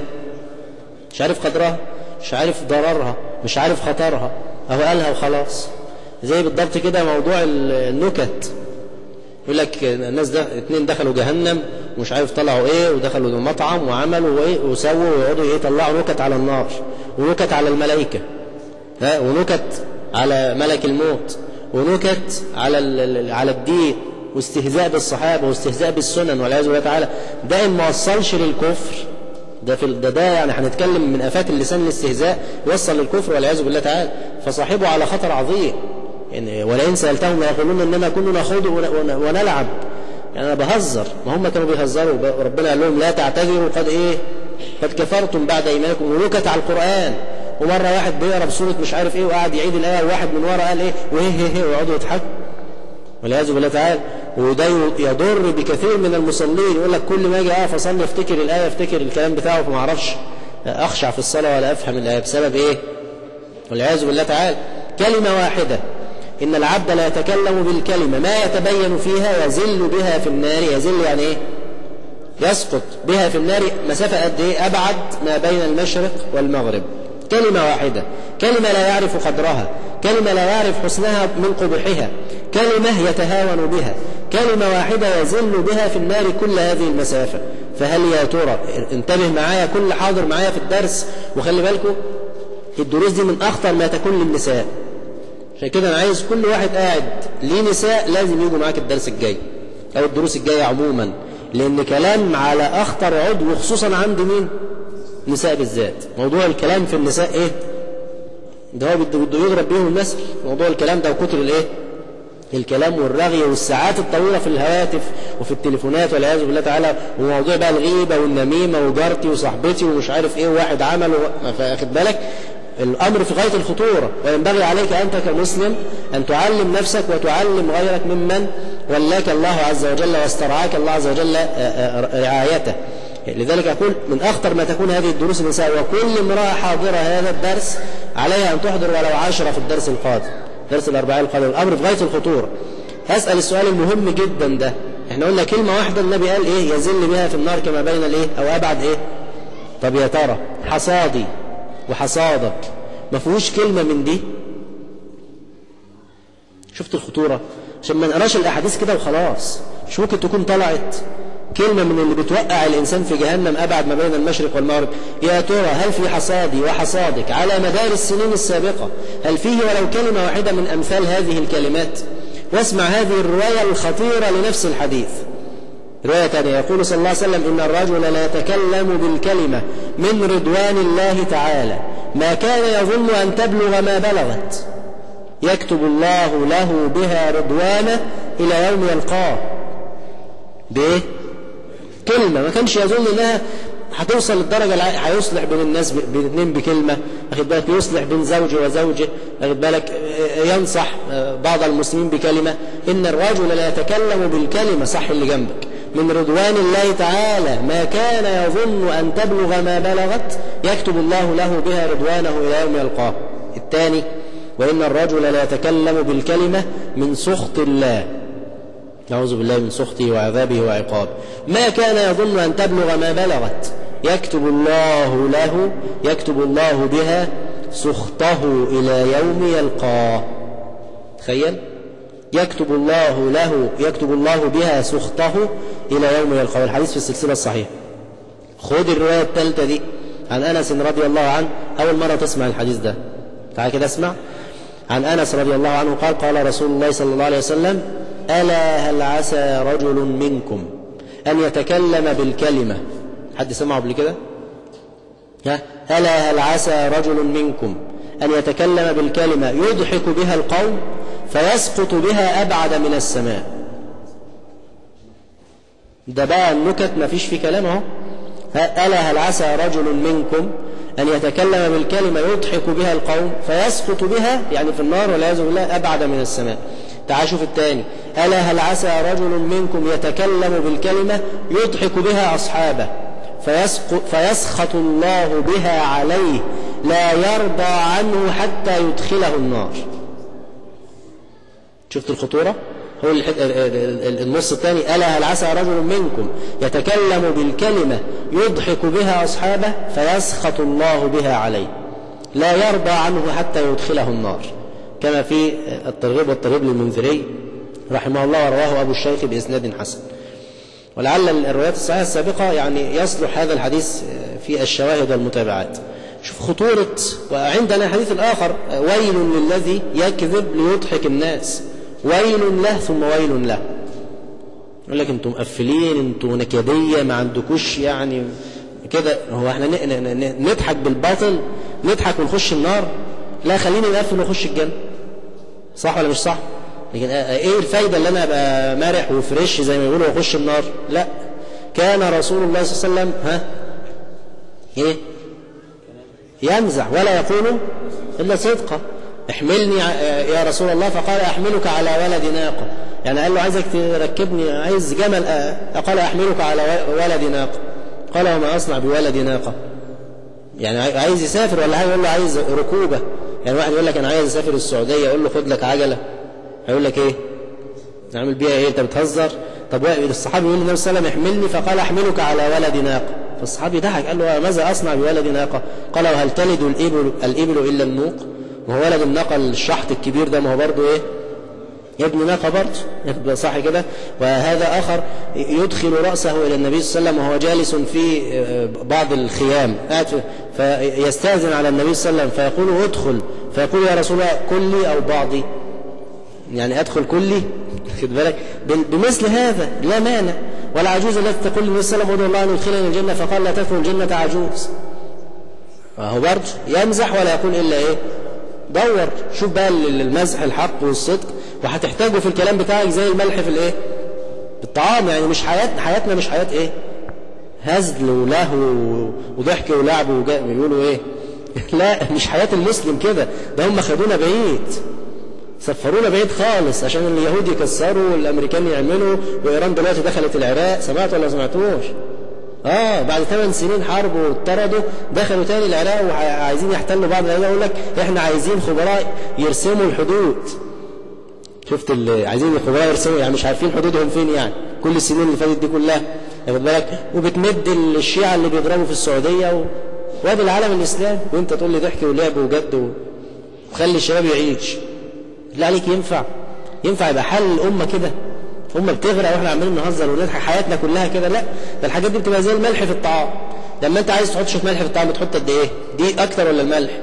مش عارف قدرها مش عارف ضررها مش عارف خطرها أهو قالها وخلاص زي بالضبط كده موضوع النكت يقول لك الناس ده اتنين دخلوا جهنم ومش عارف طلعوا ايه ودخلوا مطعم وعملوا ايه وسووا ويقعدوا ايه يطلعوا نكت على النار ونكت على الملائكة ها ونكت على ملك الموت ونكت على على الدين واستهزاء بالصحابة واستهزاء بالسنن والعياذ بالله تعالى ده إن ما وصلش للكفر ده في ده, ده يعني هنتكلم من آفات اللسان الاستهزاء يوصل للكفر والعياذ بالله تعالى فصاحبه على خطر عظيم يعني ولئن سألتهم ليقولون إنما كنا نخوض ونلعب يعني أنا بهزر ما هم كانوا بيهزروا وربنا قال لهم لا تعتذروا قد إيه قد كفرتم بعد إيمانكم ونكت على القرآن ومرة واحد بيقرا بسورة مش عارف إيه وقعد يعيد الآية وواحد من ورا قال إيه وهي هي هي ويقعدوا يضحكوا والعياذ بالله تعالى وده يضر بكثير من المصلين يقول لك كل ما اجي اقف اصلي افتكر الايه افتكر الكلام بتاعه فما اعرفش اخشع في الصلاه ولا افهم الايه بسبب ايه؟ والعياذ بالله تعالى كلمه واحده ان العبد لا يتكلم بالكلمه ما يتبين فيها يزل بها في النار يزل يعني ايه؟ يسقط بها في النار مسافه قد ايه؟ ابعد ما بين المشرق والمغرب كلمه واحده كلمه لا يعرف قدرها كلمة لا يعرف حسنها من قبحها كلمة يتهاون بها كلمة واحدة يزل بها في النار كل هذه المسافة فهل يا ترى انتبه معايا كل حاضر معايا في الدرس وخلي بالكم الدروس دي من أخطر ما تكون للنساء عشان كده أنا عايز كل واحد قاعد ليه نساء لازم يجوا معاك الدرس الجاي أو الدروس الجاية عموما لأن كلام على أخطر عضو خصوصا عند مين؟ نساء بالذات موضوع الكلام في النساء إيه؟ ده هو بده يضرب بيهم المثل موضوع الكلام ده وكتر الايه الكلام والرغي والساعات الطويله في الهواتف وفي التليفونات والعياذ بالله تعالى وموضوع بقى الغيبه والنميمه وجارتي وصاحبتي ومش عارف ايه وواحد عمل فاخد بالك الامر في غايه الخطوره وينبغي عليك انت كمسلم ان تعلم نفسك وتعلم غيرك ممن ولاك الله عز وجل واسترعاك الله عز وجل رعايته لذلك أقول من أخطر ما تكون هذه الدروس النساء وكل امرأة حاضرة هذا الدرس عليها أن تحضر ولو عشرة في الدرس القادم درس الأربعين القادم الأمر في غاية الخطورة أسأل السؤال المهم جدا ده احنا قلنا كلمة واحدة النبي قال ايه يزل بها في النار كما بين الايه او ابعد ايه طب يا ترى حصادي وحصادك ما فيهوش كلمة من دي شفت الخطورة عشان ما نقراش الاحاديث كده وخلاص مش ممكن تكون طلعت كلمة من اللي بتوقع الإنسان في جهنم أبعد ما بين المشرق والمغرب يا ترى هل في حصادي وحصادك على مدار السنين السابقة هل فيه ولو كلمة واحدة من أمثال هذه الكلمات واسمع هذه الرواية الخطيرة لنفس الحديث رواية ثانية يقول صلى الله عليه وسلم إن الرجل لا يتكلم بالكلمة من رضوان الله تعالى ما كان يظن أن تبلغ ما بلغت يكتب الله له بها رضوانه إلى يوم يلقاه بإيه؟ كلمة ما كانش يظن أنها هتوصل للدرجة الع- هيصلح بين الناس ب- بين اتنين بكلمة واخد بالك يصلح بين زوج وزوجه واخد بالك آه، ينصح آه، بعض المسلمين بكلمة إن الرجل لا يتكلم بالكلمة صح اللي جنبك من رضوان الله تعالى ما كان يظن أن تبلغ ما بلغت يكتب الله له بها رضوانه إلى يوم يلقاه الثاني وإن الرجل لا يتكلم بالكلمة من سخط الله نعوذ بالله من سخطه وعذابه وعقابه ما كان يظن أن تبلغ ما بلغت يكتب الله له يكتب الله بها سخطه إلى يوم يلقاه تخيل يكتب الله له يكتب الله بها سخطه إلى يوم يلقاه الحديث في السلسلة الصحيحة خد الرواية الثالثة دي عن أنس رضي الله عنه أول مرة تسمع الحديث ده تعال كده اسمع عن أنس رضي الله عنه قال قال رسول الله صلى الله عليه وسلم ألا هل عسى رجل منكم أن يتكلم بالكلمة حد سمعه قبل كده ها ألا هل عسى رجل منكم أن يتكلم بالكلمة يضحك بها القوم فيسقط بها أبعد من السماء ده بقى النكت ما فيش في كلام اهو ها- ألا هل عسى رجل منكم أن يتكلم بالكلمة يضحك بها القوم فيسقط بها يعني في النار والعياذ بالله أبعد من السماء تعال شوف الثاني ألا هل عسى رجل منكم يتكلم بالكلمة يضحك بها أصحابه فيسقط فيسخط الله بها عليه لا يرضى عنه حتى يدخله النار شفت الخطورة هو الح- ال- ال- ال- النص الثاني ألا هل عسى رجل منكم يتكلم بالكلمة يضحك بها أصحابه فيسخط الله بها عليه لا يرضى عنه حتى يدخله النار كما في الترغيب والترهيب للمنذري رحمه الله ورواه أبو الشيخ بإسناد حسن ولعل الروايات الصحيحة السابقة يعني يصلح هذا الحديث في الشواهد والمتابعات شوف خطورة وعندنا الحديث الآخر ويل للذي يكذب ليضحك الناس ويل له ثم ويل له يقول لك انتم مقفلين انتم نكدية ما عندكوش يعني كده هو احنا ن- ن- ن- نضحك بالباطل نضحك ونخش النار لا خليني نقفل ونخش الجنة صح ولا مش صح لكن ايه الفايدة اللي انا ابقى مرح وفريش زي ما يقولوا واخش النار لا كان رسول الله صلى الله عليه وسلم ها ايه يمزح ولا يقول الا صدقا احملني ع- يا رسول الله فقال احملك على ولد ناقه يعني قال له عايزك تركبني عايز جمل أ- قال احملك على و- ولد ناقه قال وما اصنع بولد ناقه يعني عاي- عايز يسافر ولا حاجه يقول له عايز ركوبه يعني واحد يقول لك انا عايز اسافر السعوديه يقول له خد لك عجله هيقول لك ايه نعمل بيها ايه انت بتهزر طب واحد- الصحابي يقول للنبي صلى الله عليه وسلم احملني فقال احملك على ولد ناقه فالصحابي ضحك قال له ماذا اصنع بولد ناقه قال وهل تلد الابل الابل الا النوق وهو ولد الناقه الشحط الكبير ده ما هو برضه ايه ابن ناقة برضه يبقى صح كده وهذا آخر يدخل رأسه إلى النبي صلى الله عليه وسلم وهو جالس في بعض الخيام قاعد في- فيستأذن على النبي صلى الله عليه وسلم فيقول ادخل فيقول يا رسول الله كلي أو بعضي يعني أدخل كلي خد بالك بال- بمثل هذا لا مانع والعجوز التي تقول للنبي صلى الله عليه وسلم ادعو الله أن يدخلني الجنة فقال لا تدخل الجنة عجوز هو برضه يمزح ولا يقول إلا إيه دور شوف بقى ال- المزح الحق والصدق وهتحتاجه في الكلام بتاعك زي الملح في الايه الطعام يعني مش حياتنا حياتنا مش حياة ايه هزل ولهو وضحك ولعب وجا- بيقولوا ايه لا مش حياة المسلم كده ده هم خدونا بعيد سفرونا بعيد خالص عشان اليهود يكسروا والامريكان يعملوا وايران دلوقتي دخلت العراق سمعتوا ولا ما سمعتوش اه بعد ثمان سنين حرب واتطردوا دخلوا تاني العراق وعايزين يحتلوا بعض العراق يقول لك احنا عايزين خبراء يرسموا الحدود شفت اللي عايزين الخبراء يرسموا يعني مش عارفين حدودهم فين يعني كل السنين اللي فاتت دي كلها واخد بالك وبتمد الشيعة اللي بيضربوا في السعودية و... وادي العالم الاسلامي وانت تقول لي ضحك ولعب وجد و... وخلي الشباب يعيش بالله عليك ينفع ينفع يبقى حل الامه كده امه بتغرق واحنا عمالين نهزر ونضحك حياتنا كلها كده لا ده الحاجات دي بتبقى زي الملح في الطعام لما انت عايز تحط شويه ملح في الطعام بتحط قد ايه دي اكتر ولا الملح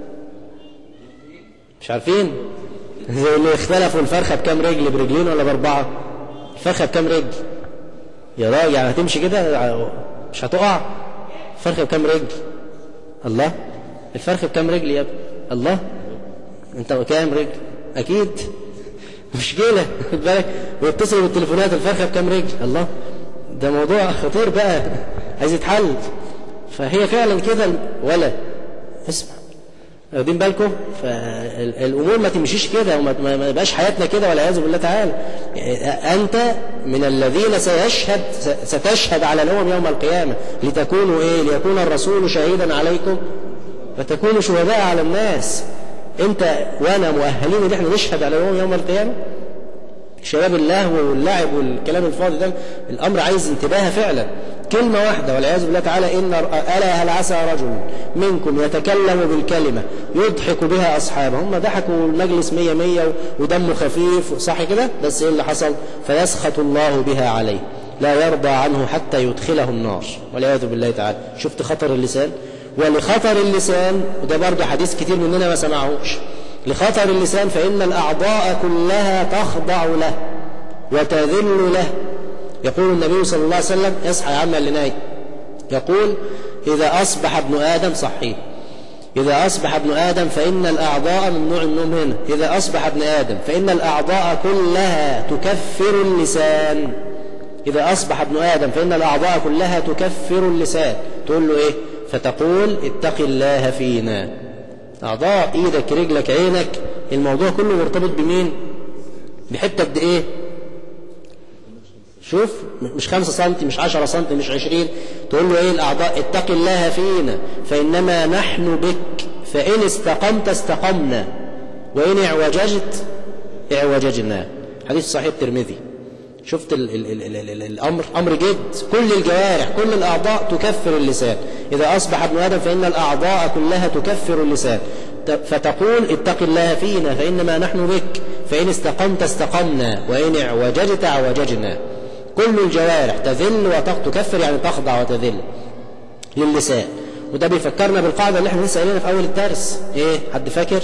مش عارفين زي اللي اختلفوا الفرخه بكام رجل برجلين ولا باربعه الفرخه بكام رجل يا راجل يعني هتمشي كده مش هتقع الفرخه بكام رجل الله الفرخ بكام رجل يا ابني الله انت كام رجل اكيد مشكله خد بالك ويتصلوا بالتليفونات الفرخه بكام رجل الله ده موضوع خطير بقى عايز يتحل فهي فعلا كده ولا اسمع واخدين بالكم فالامور ما تمشيش كده وما ما يبقاش حياتنا كده والعياذ بالله تعالى انت من الذين سيشهد ستشهد على الامم يوم القيامه لتكونوا ايه ليكون الرسول شهيدا عليكم فتكونوا شهداء على الناس انت وانا مؤهلين ان احنا نشهد على الامم يوم القيامه شباب اللهو واللعب والكلام الفاضي ده الامر عايز انتباه فعلا كلمة واحدة والعياذ بالله تعالى إن ألا هل عسى رجل منكم يتكلم بالكلمة يضحك بها أصحابه هم ضحكوا المجلس مية مية ودمه خفيف صح كده بس إيه اللي حصل فيسخط الله بها عليه لا يرضى عنه حتى يدخله النار والعياذ بالله تعالى شفت خطر اللسان ولخطر اللسان وده برضه حديث كتير مننا ما سمعهوش لخطر اللسان فإن الأعضاء كلها تخضع له وتذل له يقول النبي صلى الله عليه وسلم اصحى يا عم اللي نايم يقول إذا أصبح ابن آدم صحيح إذا أصبح ابن آدم فإن الأعضاء ممنوع النوم هنا إذا أصبح ابن آدم فإن الأعضاء كلها تكفر اللسان إذا أصبح ابن آدم فإن الأعضاء كلها تكفر اللسان تقول له إيه فتقول اتق الله فينا أعضاء إيدك رجلك عينك الموضوع كله مرتبط بمين بحتة قد إيه شوف مش خمسة سنتي مش عشرة سنتي مش عشرين تقول له ايه الأعضاء اتق الله فينا فإنما نحن بك فإن استقمت استقمنا وإن اعوججت اعوججنا حديث صحيح الترمذي شفت ال ال ال ال ال الأمر أمر جد كل الجوارح كل الأعضاء تكفر اللسان إذا أصبح ابن آدم فإن الأعضاء كلها تكفر اللسان فتقول اتق الله فينا فإنما نحن بك فإن استقمت استقمنا وإن اعوججت اعوججنا كل الجوارح تذل وتكفر يعني تخضع وتذل للسان وده بيفكرنا بالقاعدة اللي احنا لسه قايلينها في أول الدرس ايه حد فاكر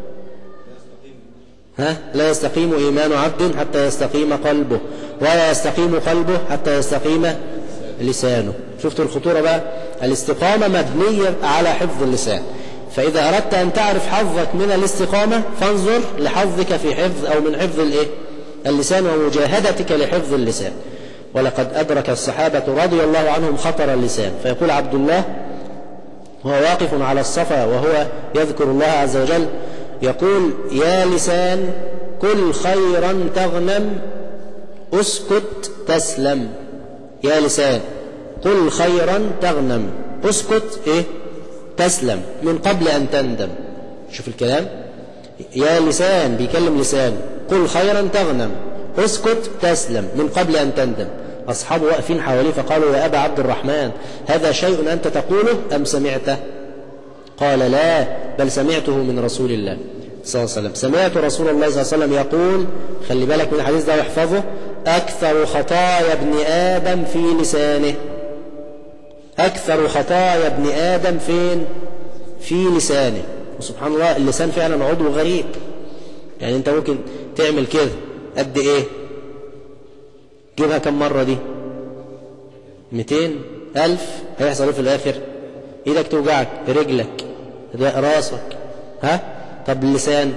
ها لا يستقيم إيمان عبد حتى يستقيم قلبه ولا يستقيم قلبه حتى يستقيم لسانه شفتوا الخطورة بقى الاستقامة مبنية على حفظ اللسان فإذا أردت أن تعرف حظك من الاستقامة فانظر لحظك في حفظ أو من حفظ الإيه؟ اللسان ومجاهدتك لحفظ اللسان ولقد أدرك الصحابة رضي الله عنهم خطر اللسان فيقول عبد الله وهو واقف على الصفا وهو يذكر الله عز وجل يقول يا لسان كل خيرا تغنم اسكت تسلم يا لسان قل خيرا تغنم اسكت ايه تسلم من قبل ان تندم شوف الكلام يا لسان بيكلم لسان قل خيرا تغنم اسكت تسلم من قبل ان تندم اصحابه واقفين حواليه فقالوا يا ابا عبد الرحمن هذا شيء انت تقوله ام سمعته قال لا بل سمعته من رسول الله صلى الله عليه وسلم سمعت رسول الله صلى الله عليه وسلم يقول خلي بالك من الحديث ده واحفظه أكثر خطايا ابن آدم في لسانه أكثر خطايا ابن آدم فين في لسانه وسبحان الله اللسان فعلا عضو غريب يعني انت ممكن تعمل كده قد ايه جيبها كم مرة دي ميتين ألف هيحصل ايه في الآخر ايدك توجعك رجلك راسك ها طب اللسان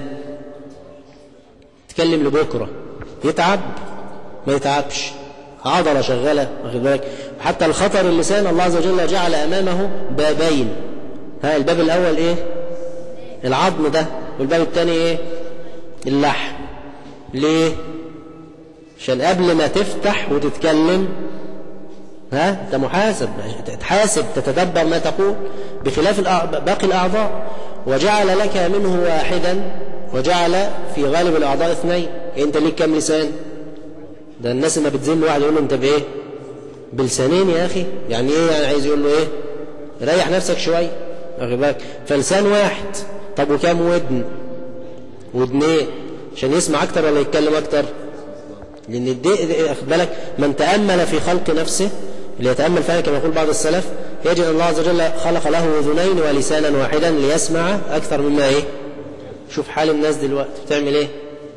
تكلم لبكرة يتعب ما يتعبش عضلة شغالة واخد بالك حتى الخطر اللسان الله عز وجل جعل أمامه بابين ها الباب الأول إيه العظم ده والباب الثاني إيه اللحم ليه عشان قبل ما تفتح وتتكلم ها انت محاسب تحاسب تتدبر ما تقول بخلاف باقي الأعضاء وجعل لك منه واحدا وجعل في غالب الأعضاء اثنين انت ليك كم لسان ده الناس ما بتزن واحد يقول له انت بايه بلسانين يا اخي يعني ايه يعني عايز يقول له ايه ريح نفسك شويه واخد بالك فلسان واحد طب وكام ودن ودنين عشان يسمع اكتر ولا يتكلم اكتر لان الدي واخد بالك من تامل في خلق نفسه اللي يتامل فعلا كما يقول بعض السلف يجد ان الله عز وجل خلق له اذنين ولسانا واحدا ليسمع اكثر مما ايه شوف حال الناس دلوقتي بتعمل ايه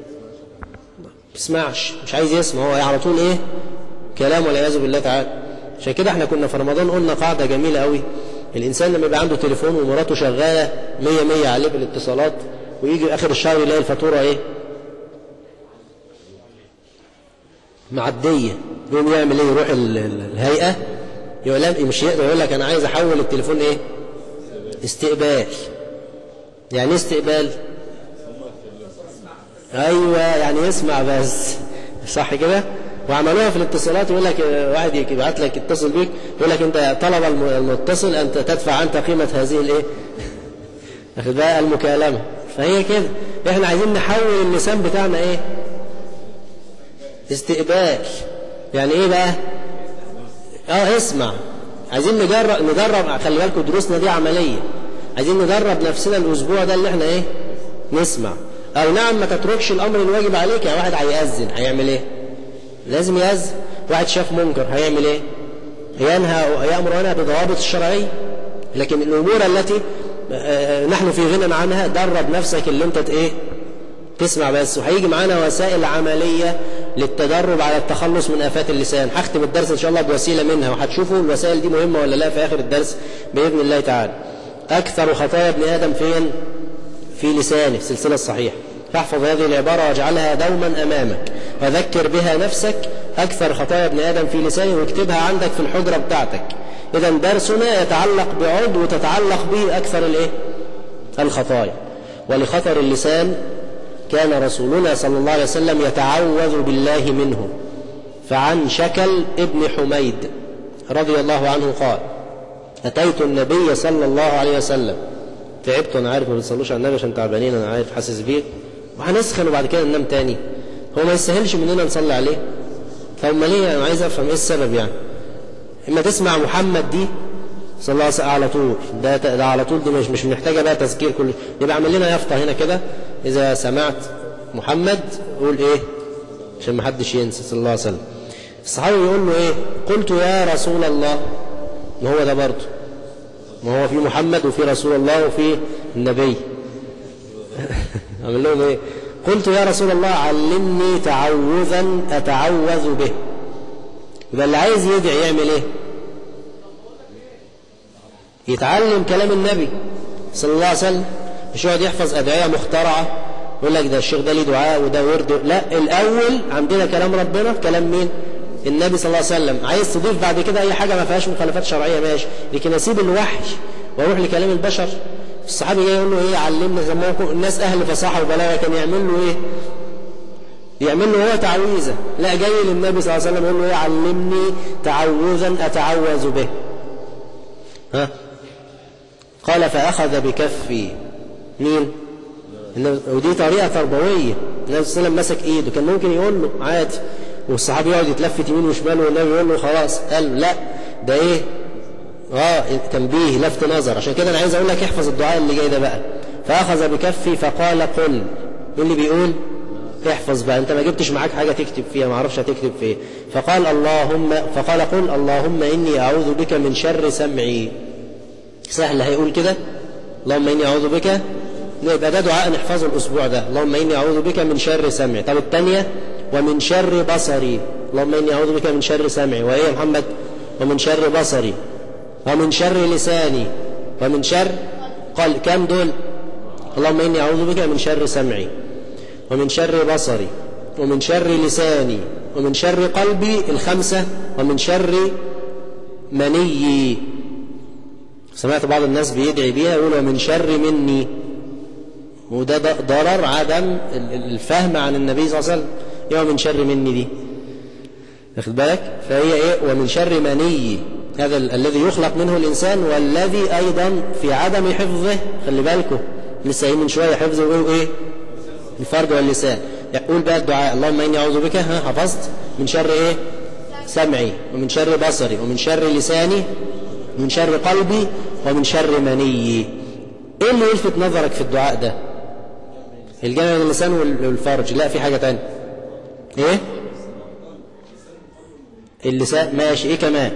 بيسمعش مش عايز يسمع هو على طول ايه كلام والعياذ بالله تعالى عشان كده احنا كنا في رمضان قلنا قاعدة جميلة قوي الإنسان لما يبقى عنده تليفون ومراته شغالة مية مية عليه بالاتصالات ويجي آخر الشهر يلاقي الفاتورة ايه معدية يقوم يعمل ايه يروح الهيئة يقول لا مش يقدر يقول لك انا عايز احول التليفون ايه استقبال يعني ايه استقبال ايوه يعني يسمع بس صح كده وعملوها في الاتصالات يقول لك واحد يبعت لك يتصل بيك يقول لك انت طلب المتصل ان تدفع انت قيمه هذه الايه واخد بقى المكالمه فهي كده احنا عايزين نحول اللسان بتاعنا ايه استقبال يعني ايه بقى اه اسمع عايزين نجرب ندرب خلي بالكم دروسنا دي عمليه عايزين ندرب نفسنا الاسبوع ده اللي احنا ايه نسمع او نعم ما تتركش الامر الواجب عليك يعني واحد هيأذن هيعمل ايه لازم يأذن واحد شاف منكر هيعمل ايه ينهى يأمر هنا بضوابط الشرعية لكن الأمور التي نحن في غنى عنها درب نفسك اللي انت ايه تسمع بس وهيجي معانا وسائل عملية للتدرب على التخلص من آفات اللسان هختم الدرس إن شاء الله بوسيلة منها وهتشوفوا الوسائل دي مهمة ولا لا في آخر الدرس بإذن الله تعالى أكثر خطايا ابن آدم فين في لسانه السلسلة الصحيحة فاحفظ هذه العبارة واجعلها دوما أمامك وذكر بها نفسك أكثر خطايا ابن آدم في لسانه واكتبها عندك في الحجرة بتاعتك إذا درسنا يتعلق بعضو وتتعلق به أكثر الإيه؟ الخطايا ولخطر اللسان كان رسولنا صلى الله عليه وسلم يتعوذ بالله منه فعن شكل ابن حميد رضي الله عنه قال أتيت النبي صلى الله عليه وسلم تعبت أنا عارف ما بتصلوش على النبي عشان تعبانين أنا عارف حاسس بيه وهنسخن وبعد كده ننام تاني هو ما يستاهلش مننا نصلي عليه فهم ليه أنا عايز أفهم إيه السبب يعني إما تسمع محمد دي صلى الله عليه وسلم على طول ده, ده على طول دي مش مش محتاجة بقى تذكير كل يبقى اعمل لنا يافطة هنا كده إذا سمعت محمد قول إيه عشان ما حدش ينسى صلى الله عليه وسلم الصحابي يقول له إيه قلت يا رسول الله ما هو ده برضه ما هو في محمد وفي رسول الله وفي النبي أعمل لهم إيه قلت يا رسول الله علمني تعوذا أتعوذ به يبقى اللي عايز يدعي يعمل إيه يتعلم كلام النبي صلى الله عليه وسلم مش يقعد يحفظ أدعية مخترعة يقول لك ده الشيخ ده ليه دعاء وده ورد لا الأول عندنا كلام ربنا كلام مين النبي صلى الله عليه وسلم عايز تضيف بعد كده أي حاجة ما فيهاش مخالفات شرعية ماشي لكن أسيب الوحي وأروح لكلام البشر الصحابي جاي يقول له إيه علمنا زي ما هو الناس أهل فصاحة وبلاغة كان يعمل له إيه يعمل له هو تعويذة لا جاي للنبي صلى الله عليه وسلم يقول له إيه علمني تعوذا أتعوذ به ها قال فأخذ بكفي مين ودي طريقة تربوية النبي صلى الله عليه وسلم مسك ايده كان ممكن يقول له عادي والصحابي يقعد يتلفت يمين وشمال والنبي يقول له خلاص قال لا ده ايه اه تنبيه لفت نظر عشان كده انا عايز اقول لك احفظ الدعاء اللي جاي ده بقى فاخذ بكفي فقال قل مين اللي بيقول احفظ بقى انت ما جبتش معاك حاجه تكتب فيها ما اعرفش هتكتب فيه فقال اللهم فقال قل اللهم اني اعوذ بك من شر سمعي سهل هيقول كده اللهم اني اعوذ بك يبقى ده دعاء نحفظه الاسبوع ده اللهم اني اعوذ بك من شر سمعي طب الثانيه ومن شر بصري اللهم اني اعوذ بك من شر سمعي وايه يا محمد ومن شر بصري ومن شر لساني ومن شر قال كم دول اللهم اني اعوذ بك من شر سمعي ومن شر بصري ومن شر لساني ومن شر قلبي الخمسه ومن شر مني سمعت بعض الناس بيدعي بيها يقول ومن شر مني وده ضرر عدم الفهم عن النبي صلى الله عليه وسلم ايه من شر مني دي واخد بالك فهي ايه ومن شر مني هذا الذي يخلق منه الانسان والذي ايضا في عدم حفظه خلي بالكم لسه من شويه حفظه يقول ايه الفرج واللسان يقول بقى الدعاء اللهم اني اعوذ بك ها حفظت من شر ايه سمعي ومن شر بصري ومن شر لساني ومن شر قلبي ومن شر مني ايه اللي يلفت نظرك في الدعاء ده الجمع بين اللسان والفرج لا في حاجة تانية ايه اللسان ماشي ايه كمان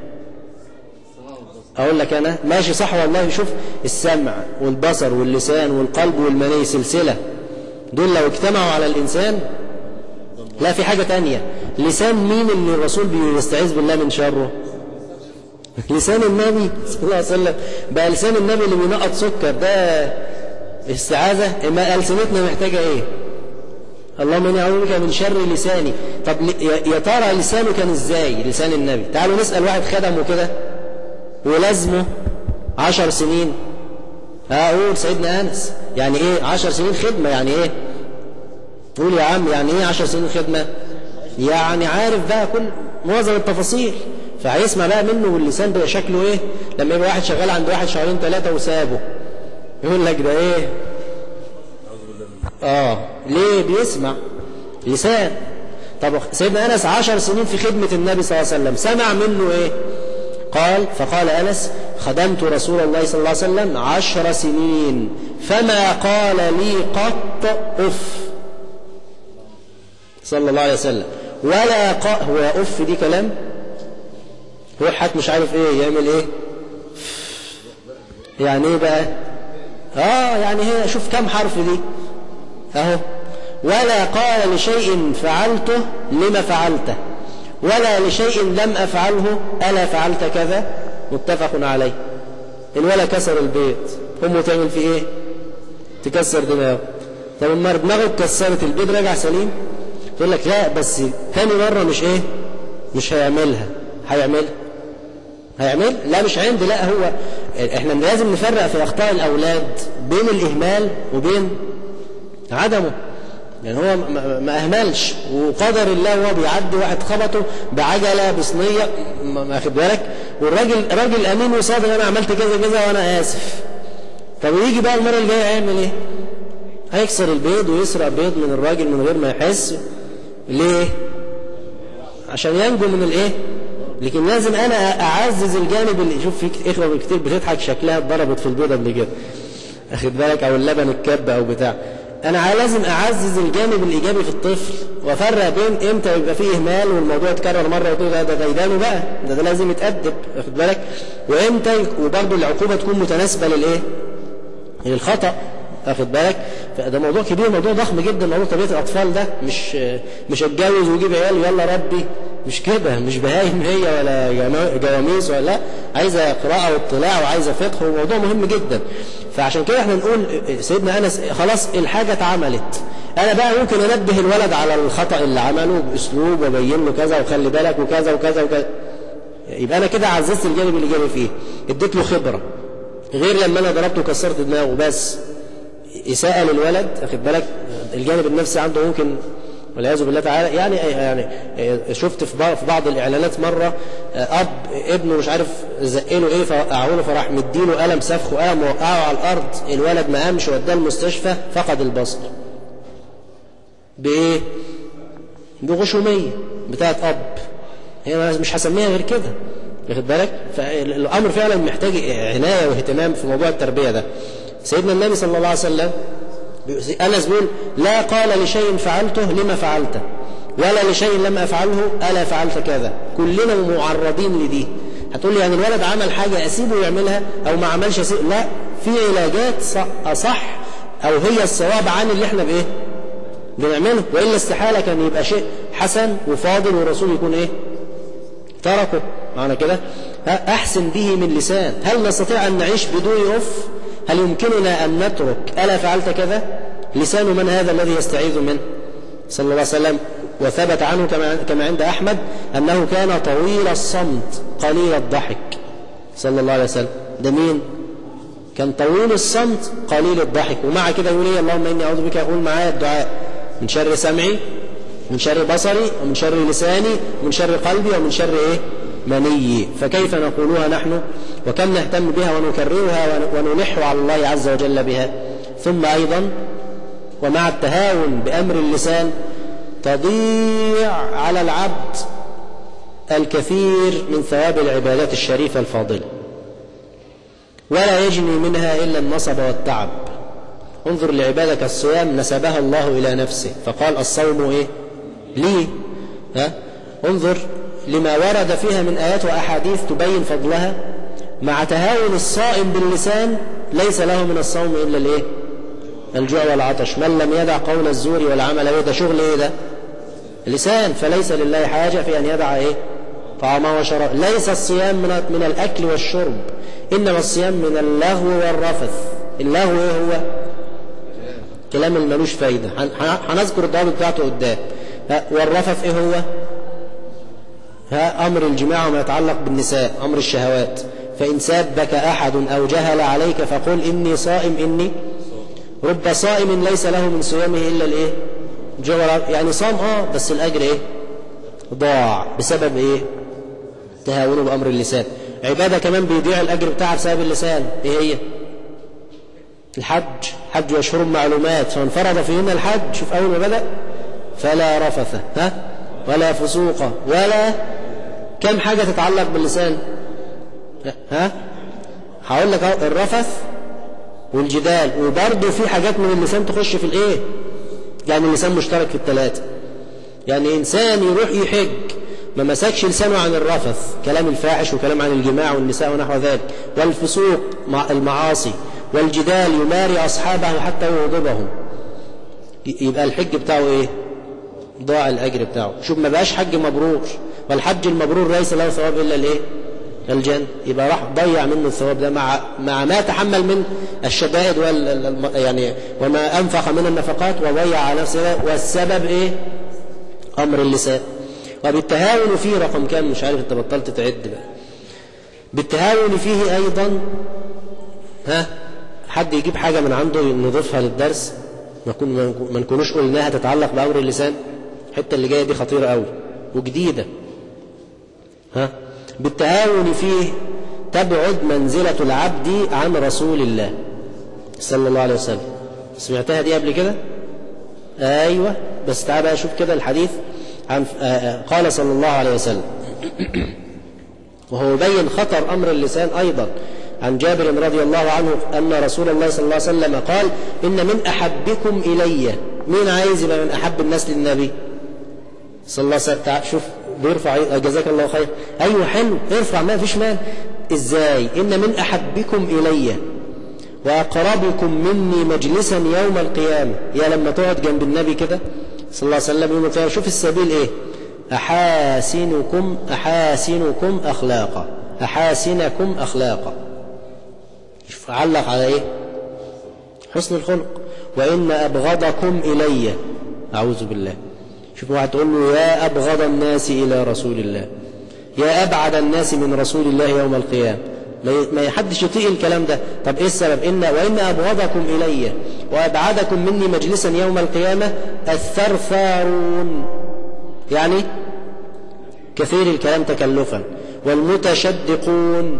اقول لك انا ماشي صح والله شوف السمع والبصر واللسان والقلب والمني سلسلة دول لو اجتمعوا على الانسان لا في حاجة تانية لسان مين اللي الرسول بيستعيذ بالله من شره لسان النبي صلى الله عليه وسلم بقى لسان النبي اللي بينقط سكر ده استعاذة ما ألسنتنا محتاجة ايه اللهم اني اعوذ بك من شر لساني طب يا ترى لسانه كان ازاي لسان النبي تعالوا نسأل واحد خدمه كده ولازمه عشر سنين أقول سيدنا أنس يعني إيه عشر سنين خدمة يعني إيه قول يا عم يعني إيه عشر سنين خدمة يعني عارف بقى كل معظم التفاصيل فهيسمع بقى منه واللسان بقى شكله إيه لما يبقى واحد شغال عند واحد شهرين ثلاثة وسابه يقول لك ده إيه آه ليه بيسمع لسان طب سيدنا أنس عشر سنين في خدمة النبي صلى الله عليه وسلم سمع منه إيه قال فقال أنس خدمت رسول الله صلى الله عليه وسلم عشر سنين فما قال لي قط أف صلى الله عليه وسلم ولا ق... هو أف دي كلام هو حد مش عارف ايه يعمل ايه يعني ايه بقى اه يعني هي شوف كم حرف دي اهو ولا قال لشيء فعلته لما فعلته ولا لشيء لم أفعله ألا فعلت كذا متفق عليه الولا كسر البيت أمه تعمل فيه إيه تكسر دماغه طب المرة دماغه اتكسرت البيت رجع سليم تقول لك لا بس تاني مرة مش إيه مش هيعملها هيعملها هيعمل لا مش عندي لا هو احنا لازم نفرق في اخطاء الاولاد بين الاهمال وبين عدمه يعني هو ما أهملش وقدر الله هو بيعدي واحد خبطه بعجلة بصينية ما أخد بالك والراجل راجل أمين وصادق أنا عملت كذا كذا وأنا آسف طب ويجي بقى المرة الجاية هيعمل إيه؟ هيكسر البيض ويسرق بيض من الراجل من غير ما يحس ليه؟ عشان ينجو من الإيه؟ لكن لازم أنا أعزز الجانب اللي شوف في إخوة كتير بتضحك شكلها اتضربت في البيضة قبل كده أخد بالك أو اللبن الكب أو بتاع أنا لازم أعزز الجانب الإيجابي في الطفل وأفرق بين إمتى يبقى فيه إهمال والموضوع يتكرر مرة وتقول ده ده يدانه بقى ده, ده لازم يتأدب واخد بالك وإمتى وبرضه العقوبة تكون متناسبة للإيه؟ للخطأ واخد بالك فده موضوع كبير موضوع ضخم جدا موضوع تربيه الاطفال ده مش مش اتجوز ويجيب عيال يلا ربي مش كده مش بهايم هي ولا جواميس ولا لا عايزه قراءه واطلاع وعايزه فقه وموضوع مهم جدا فعشان كده احنا نقول سيدنا انس خلاص الحاجه اتعملت انا بقى ممكن انبه الولد على الخطا اللي عمله باسلوب وابين له كذا وخلي بالك وكذا وكذا وكذا يبقى انا كده عززت الجانب الايجابي فيه اديت له خبره غير لما انا ضربته وكسرت دماغه بس إساءة للولد أخد بالك الجانب النفسي عنده ممكن والعياذ بالله تعالى يعني يعني شفت في بعض الإعلانات مرة أب ابنه مش عارف زقله إيه فوقعه له فراح مديله قلم سفخه قلم وقعه على الأرض الولد ما قامش وداه المستشفى فقد البصر بإيه؟ بغشومية بتاعت أب هي مش هسميها غير كده واخد بالك فالأمر فعلا محتاج عناية واهتمام في موضوع التربية ده سيدنا النبي صلى الله عليه وسلم أنس بيقول لا قال لشيء فعلته لما فعلته ولا لشيء لم أفعله ألا فعلت كذا كلنا معرضين لدي هتقول لي يعني الولد عمل حاجة أسيبه يعملها أو ما عملش أسيبه لا في علاجات أصح أو هي الصواب عن اللي احنا بإيه بنعمله وإلا استحالة كان يبقى شيء حسن وفاضل والرسول يكون إيه تركه معنى كده أحسن به من لسان هل نستطيع أن نعيش بدون أف هل يمكننا أن نترك ألا فعلت كذا لسان من هذا الذي يستعيذ منه صلى الله عليه وسلم وثبت عنه كما عند أحمد أنه كان طويل الصمت قليل الضحك صلى الله عليه وسلم ده مين كان طويل الصمت قليل الضحك ومع كده يقول ايه اللهم إني أعوذ بك أقول معايا الدعاء من شر سمعي من شر بصري ومن شر لساني ومن شر قلبي ومن شر إيه مني فكيف نقولها نحن وكم نهتم بها ونكررها ونلح على الله عز وجل بها ثم أيضا ومع التهاون بأمر اللسان تضيع على العبد الكثير من ثواب العبادات الشريفة الفاضلة ولا يجني منها إلا النصب والتعب انظر لعبادة كالصيام نسبها الله إلى نفسه فقال الصوم إيه لي ها؟ انظر لما ورد فيها من آيات وأحاديث تبين فضلها مع تهاون الصائم باللسان ليس له من الصوم إلا الإيه الجوع والعطش من لم يدع قول الزور والعمل به ده شغل إيه ده لسان فليس لله حاجة في أن يدع إيه طعامه وشراب ليس الصيام من, من الأكل والشرب إنما الصيام من اللهو والرفث اللهو إيه هو كلام اللي ملوش فايدة هنذكر الضوابط بتاعته قدام والرفث إيه هو ها أمر الجماع وما يتعلق بالنساء أمر الشهوات فإن سابك أحد أو جهل عليك فقل إني صائم إني رب صائم ليس له من صيامه إلا الإيه جوع يعني صام آه بس الأجر إيه ضاع بسبب إيه تهاونه بأمر اللسان عبادة كمان بيضيع الأجر بتاعها بسبب اللسان إيه هي الحج حج أشهر معلومات فمن فرض فيهن الحج شوف أول ما بدأ فلا رفث ها ولا فسوق ولا كم حاجة تتعلق باللسان ها هقول لك اهو الرفث والجدال وبرضه في حاجات من اللسان تخش في الايه يعني اللسان مشترك في الثلاثه يعني انسان يروح يحج ما مسكش لسانه عن الرفث كلام الفاحش وكلام عن الجماع والنساء ونحو ذلك والفسوق مع المعاصي والجدال يماري اصحابه حتى يغضبهم يبقى الحج بتاعه ايه ضاع الاجر بتاعه شوف ما بقاش حج مبرور والحج المبرور ليس له ثواب الا الايه الجنة يبقى راح ضيع منه الثواب ده مع مع ما تحمل من الشدائد وال يعني وما انفق من النفقات وضيع على نفسه والسبب ايه امر اللسان وبالتهاون فيه رقم كام مش عارف انت بطلت تعد بقى بالتهاون فيه ايضا ها حد يجيب حاجه من عنده نضيفها للدرس ما نكون ما نكونوش قلناها تتعلق بامر اللسان الحته اللي جايه دي خطيره قوي وجديده ها بالتهاون فيه تبعد منزلة العبد عن رسول الله صلى الله عليه وسلم سمعتها دي قبل كده أيوة بس تعال بقى شوف كده الحديث عن قال صلى الله عليه وسلم وهو يبين خطر أمر اللسان أيضا عن جابر رضي الله عنه أن رسول الله صلى الله عليه وسلم قال إن من أحبكم إلي مين عايز يبقى من أحب الناس للنبي صلى الله عليه وسلم شوف بيرفع جزاك الله خير ايوه حلو ارفع ما فيش مال ازاي ان من احبكم الي واقربكم مني مجلسا يوم القيامه يا لما تقعد جنب النبي كده صلى الله عليه وسلم يوم القيامه شوف السبيل ايه احاسنكم احاسنكم اخلاقا احاسنكم اخلاقا شوف علق على ايه حسن الخلق وان ابغضكم الي اعوذ بالله شوف واحد تقول له يا أبغض الناس إلى رسول الله يا أبعد الناس من رسول الله يوم القيامة ما حدش يطيق الكلام ده طب إيه السبب إن وإن أبغضكم إلي وأبعدكم مني مجلسا يوم القيامة الثرثارون يعني كثير الكلام تكلفا والمتشدقون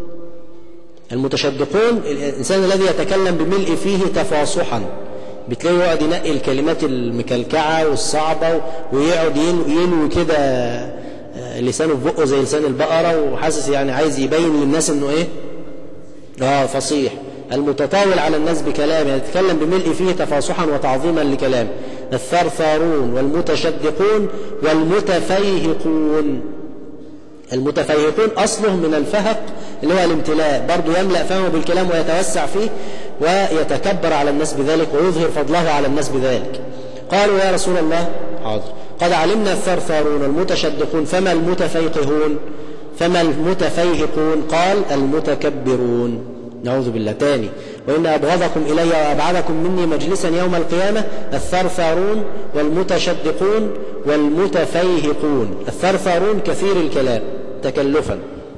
المتشدقون الإنسان الذي يتكلم بملء فيه تفاصحا بتلاقيه يقعد ينقي الكلمات المكلكعة والصعبة ويقعد ينوي كده لسانه في بقه زي لسان البقرة وحاسس يعني عايز يبين للناس انه ايه اه فصيح المتطاول على الناس بكلامه يعني يتكلم بملء فيه تفاصحا وتعظيما لكلامه الثرثارون والمتشدقون والمتفيهقون المتفيهقون أصله من الفهق اللي هو الامتلاء برضه يملأ فهمه بالكلام ويتوسع فيه ويتكبر على الناس بذلك ويظهر فضله على الناس بذلك قالوا يا رسول الله حاضر قد علمنا الثرثارون المتشدقون فما المتفيقهون فما المتفيهقون قال المتكبرون نعوذ بالله تاني وإن أبغضكم إلي وأبعدكم مني مجلسا يوم القيامة الثرثارون والمتشدقون والمتفيهقون الثرثارون كثير الكلام تكلفا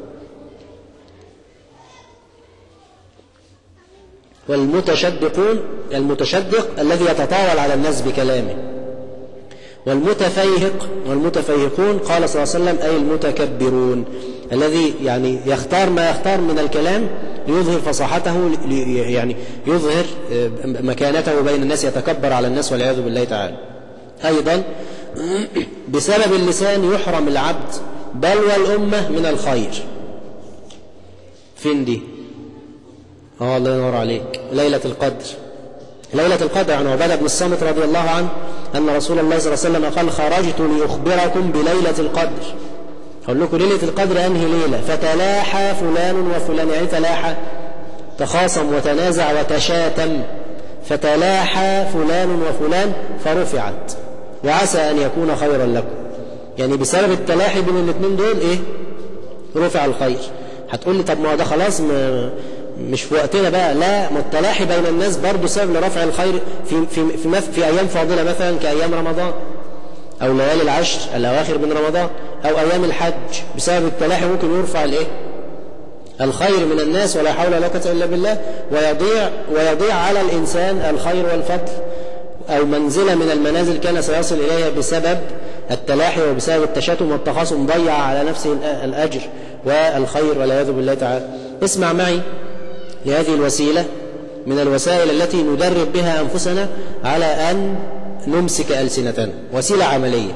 والمتشدقون المتشدق الذي يتطاول على الناس بكلامه والمتفيهق والمتفيهقون قال صلى الله عليه وسلم أي المتكبرون الذي يعني يختار ما يختار من الكلام ليظهر فصاحته يعني يظهر مكانته بين الناس يتكبر على الناس والعياذ بالله تعالى أيضا بسبب اللسان يحرم العبد بل والأمة من الخير فين دي اه الله ينور عليك ليلة القدر ليلة القدر عن عبادة بن الصامت رضي الله عنه أن رسول الله صلى الله عليه وسلم قال خرجت لأخبركم بليلة القدر أقول لكم ليلة القدر أنهي ليلة فتلاحى فلان وفلان يعني تلاحى تخاصم وتنازع وتشاتم فتلاحى فلان وفلان فرفعت وعسى أن يكون خيرا لكم يعني بسبب التلاحي بين الاثنين دول إيه رفع الخير هتقول لي طب ما ده خلاص ما مش في وقتنا بقى لا ما التلاحي بين الناس برضه سبب لرفع الخير في في في, في ايام فاضله مثلا كايام رمضان او ليالي العشر الاواخر من رمضان او ايام الحج بسبب التلاحي ممكن يرفع الايه الخير من الناس ولا حول ولا قوة إلا بالله ويضيع, ويضيع على الإنسان الخير والفضل أو منزلة من المنازل كان سيصل إليها بسبب التلاحي وبسبب التشاتم والتخاصم ضيع على نفسه الأجر والخير والعياذ بالله تعالى اسمع معي لهذه الوسيلة من الوسائل التي ندرب بها أنفسنا على أن نمسك ألسنتنا وسيلة عملية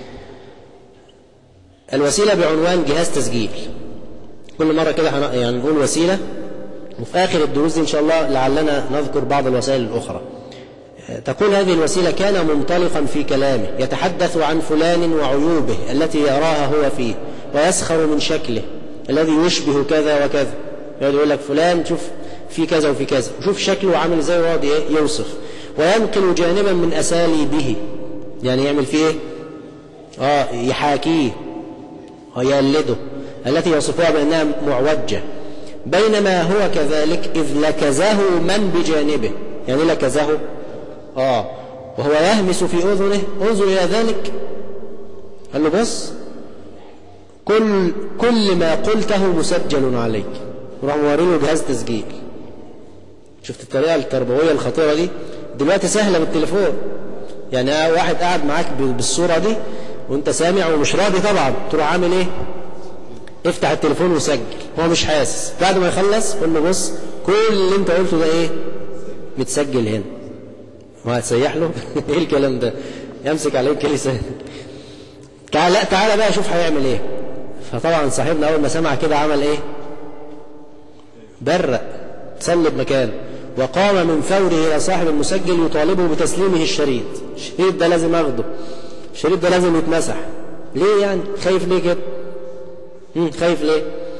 الوسيلة بعنوان جهاز تسجيل كل مرة كده يعني نقول وسيلة وفي آخر الدروس دي إن شاء الله لعلنا نذكر بعض الوسائل الأخرى تقول هذه الوسيلة كان منطلقا في كلامه يتحدث عن فلان وعيوبه التي يراها هو فيه ويسخر من شكله الذي يشبه كذا وكذا يقول لك فلان شوف في كذا وفي كذا وشوف شكله عامل ازاي ويقعد يوصف وينقل جانبا من أساليبه يعني يعمل فيه ايه اه يحاكيه ويقلده التي يصفها بأنها معوجة بينما هو كذلك إذ لكزه من بجانبه يعني لكزه آه وهو يهمس في أذنه انظر إلى ذلك قال له بص كل, كل ما قلته مسجل عليك وراح موريله جهاز تسجيل شفت الطريقة التربوية الخطيرة دي دلوقتي سهلة بالتليفون يعني واحد قاعد معاك بالصورة دي وانت سامع ومش راضي طبعا تروح عامل ايه افتح التليفون وسجل هو مش حاسس بعد ما يخلص قول له بص كل اللي انت قلته ده ايه متسجل هنا وهتسيح له ايه الكلام ده يمسك عليك لسان تعالى تعالى بقى شوف هيعمل ايه فطبعا صاحبنا اول ما سمع كده عمل ايه برق صلب مكانه وقام من فوره الى صاحب المسجل يطالبه بتسليمه الشريط الشريط ده لازم اخده الشريط ده لازم يتمسح ليه يعني خايف ليه كده مم. خايف ليه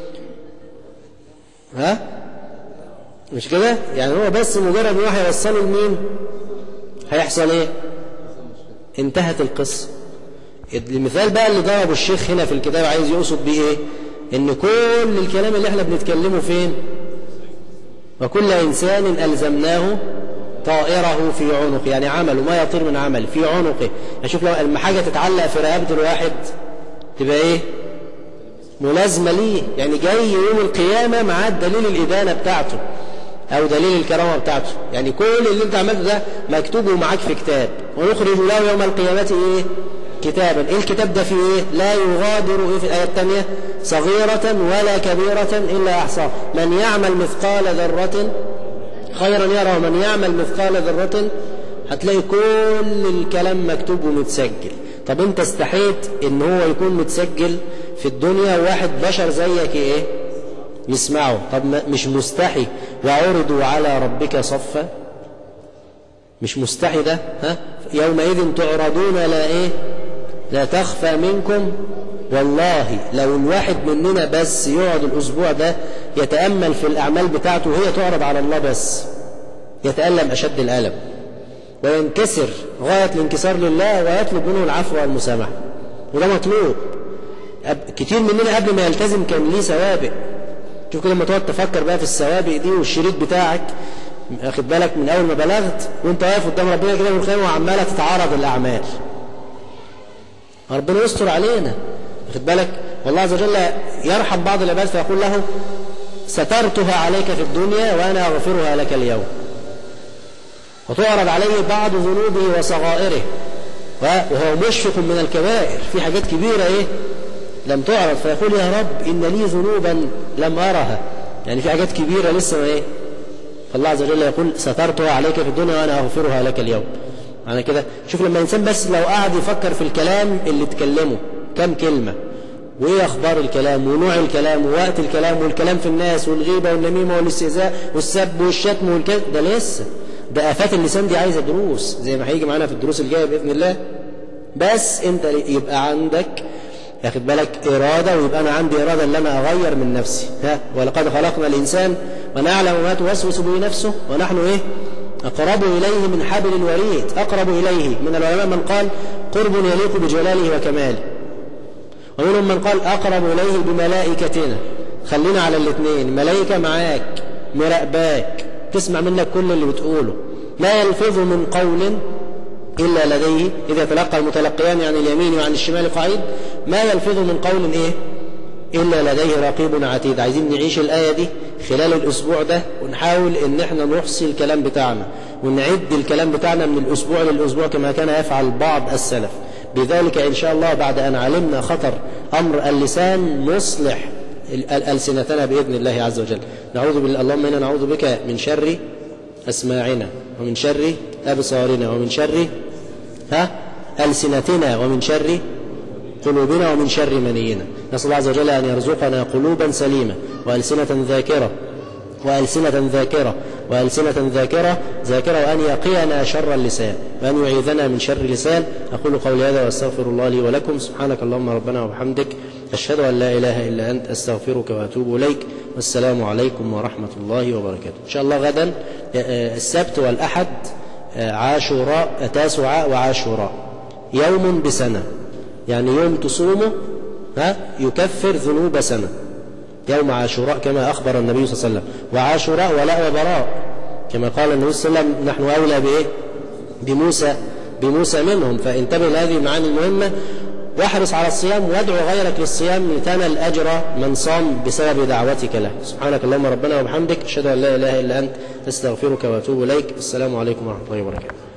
ها مش كده يعني هو بس مجرد ان واحد يوصله لمين هيحصل ايه انتهت القصة المثال بقى اللي ضربه الشيخ هنا في الكتاب عايز يقصد بيه ايه ان كل الكلام اللي احنا بنتكلمه فين وكل انسان الزمناه طائره في عنقه يعني عمله ما يطير من عمل في عنقه اشوف لو لما حاجه تتعلق في رقبه الواحد تبقى ايه ملازمه ليه يعني جاي يوم القيامه معاه دليل الادانه بتاعته او دليل الكرامه بتاعته يعني كل اللي انت عملته ده مكتوب ومعاك في كتاب ونخرج له يوم القيامه ايه كتابا ايه الكتاب ده فيه ايه لا يغادر ايه في الايه الثانيه صغيره ولا كبيره الا احصاها من يعمل مثقال ذره خيرا يرى ومن يعمل مثقال ذره هتلاقي كل الكلام مكتوب ومتسجل طب انت استحيت ان هو يكون متسجل في الدنيا وواحد بشر زيك ايه يسمعه طب مش مستحي وعرضوا على ربك صفا مش مستحي ده ها يومئذ تعرضون لا ايه لا تخفى منكم والله لو الواحد مننا بس يقعد الأسبوع ده يتأمل في الأعمال بتاعته وهي تعرض على الله بس يتألم أشد الألم وينكسر غاية الانكسار لله ويطلب منه العفو والمسامحة وده مطلوب كتير مننا قبل ما يلتزم كان ليه سوابق شوف كده لما تقعد تفكر بقى في السوابق دي والشريط بتاعك واخد بالك من أول ما بلغت وانت واقف قدام ربنا كده من الخيمة وعمالة تتعارض الأعمال ربنا يستر علينا واخد بالك والله عز وجل يرحم بعض العباد فيقول له سترتها عليك في الدنيا وأنا أغفرها لك اليوم وتعرض عليه بعض ذنوبه وصغائره وهو مشفق من الكبائر في حاجات كبيرة إيه لم تعرض فيقول يا رب إن لي ذنوبا لم أرها يعني في حاجات كبيرة لسه ما إيه فالله عز وجل يقول سترتها عليك في الدنيا وأنا أغفرها لك اليوم معنى كده شوف لما الإنسان بس لو قعد يفكر في الكلام اللي تكلمه كم كلمة وإيه أخبار الكلام ونوع الكلام ووقت الكلام والكلام في الناس والغيبة والنميمة والاستهزاء والسب والشتم والكذب ده لسه ده آفات اللسان دي عايزة دروس زي ما هيجي معانا في الدروس الجاية بإذن الله بس أنت يبقى عندك ياخد بالك إرادة ويبقى أنا عندي إرادة أن أنا أغير من نفسي ها ولقد خلقنا الإنسان ونعلم ما توسوس به نفسه ونحن إيه أقرب إليه من حبل الوريد أقرب إليه من العلماء من قال قرب يليق بجلاله وكماله ومنهم من قال أقرب إليه بملائكتنا خلينا على الاثنين ملائكة معاك مراقباك تسمع منك كل اللي بتقوله لا يلفظ من قول إلا لديه إذا تلقى المتلقيان عن اليمين وعن الشمال قعيد ما يلفظ من قول إيه إلا لديه رقيب عتيد عايزين نعيش الآية دي خلال الأسبوع ده ونحاول إن احنا نحصي الكلام بتاعنا ونعد الكلام بتاعنا من الأسبوع للأسبوع كما كان يفعل بعض السلف بذلك إن شاء الله بعد أن علمنا خطر أمر اللسان نصلح ألسنتنا بإذن الله عز وجل نعوذ بالله اللهم إنا نعوذ بك من شر أسماعنا ومن شر أبصارنا ومن شر ها ألسنتنا ومن شر قلوبنا ومن شر منينا نسأل الله عز وجل أن يرزقنا قلوبا سليمة وألسنة ذاكرة وألسنة ذاكرة وألسنة ذاكرة ذاكرة وأن يقينا شر اللسان وأن يعيذنا من شر اللسان أقول قولي هذا وأستغفر الله لي ولكم سبحانك اللهم ربنا وبحمدك أشهد أن لا إله إلا أنت أستغفرك وأتوب إليك والسلام عليكم ورحمة الله وبركاته إن شاء الله غدا السبت والأحد عاشوراء تاسعاء وعاشوراء يوم بسنة يعني يوم تصومه ها يكفر ذنوب سنة يوم عاشوراء كما أخبر النبي صلى الله عليه وسلم وعاشوراء ولاء وبراء كما قال النبي صلى الله عليه وسلم نحن أولى بإيه بموسى بموسى منهم فانتبه لهذه المعاني المهمة واحرص على الصيام وادعو غيرك للصيام لتنل أجر من صام بسبب دعوتك له سبحانك اللهم ربنا وبحمدك أشهد أن لا إله إلا أنت أستغفرك وأتوب إليك السلام عليكم ورحمة الله وبركاته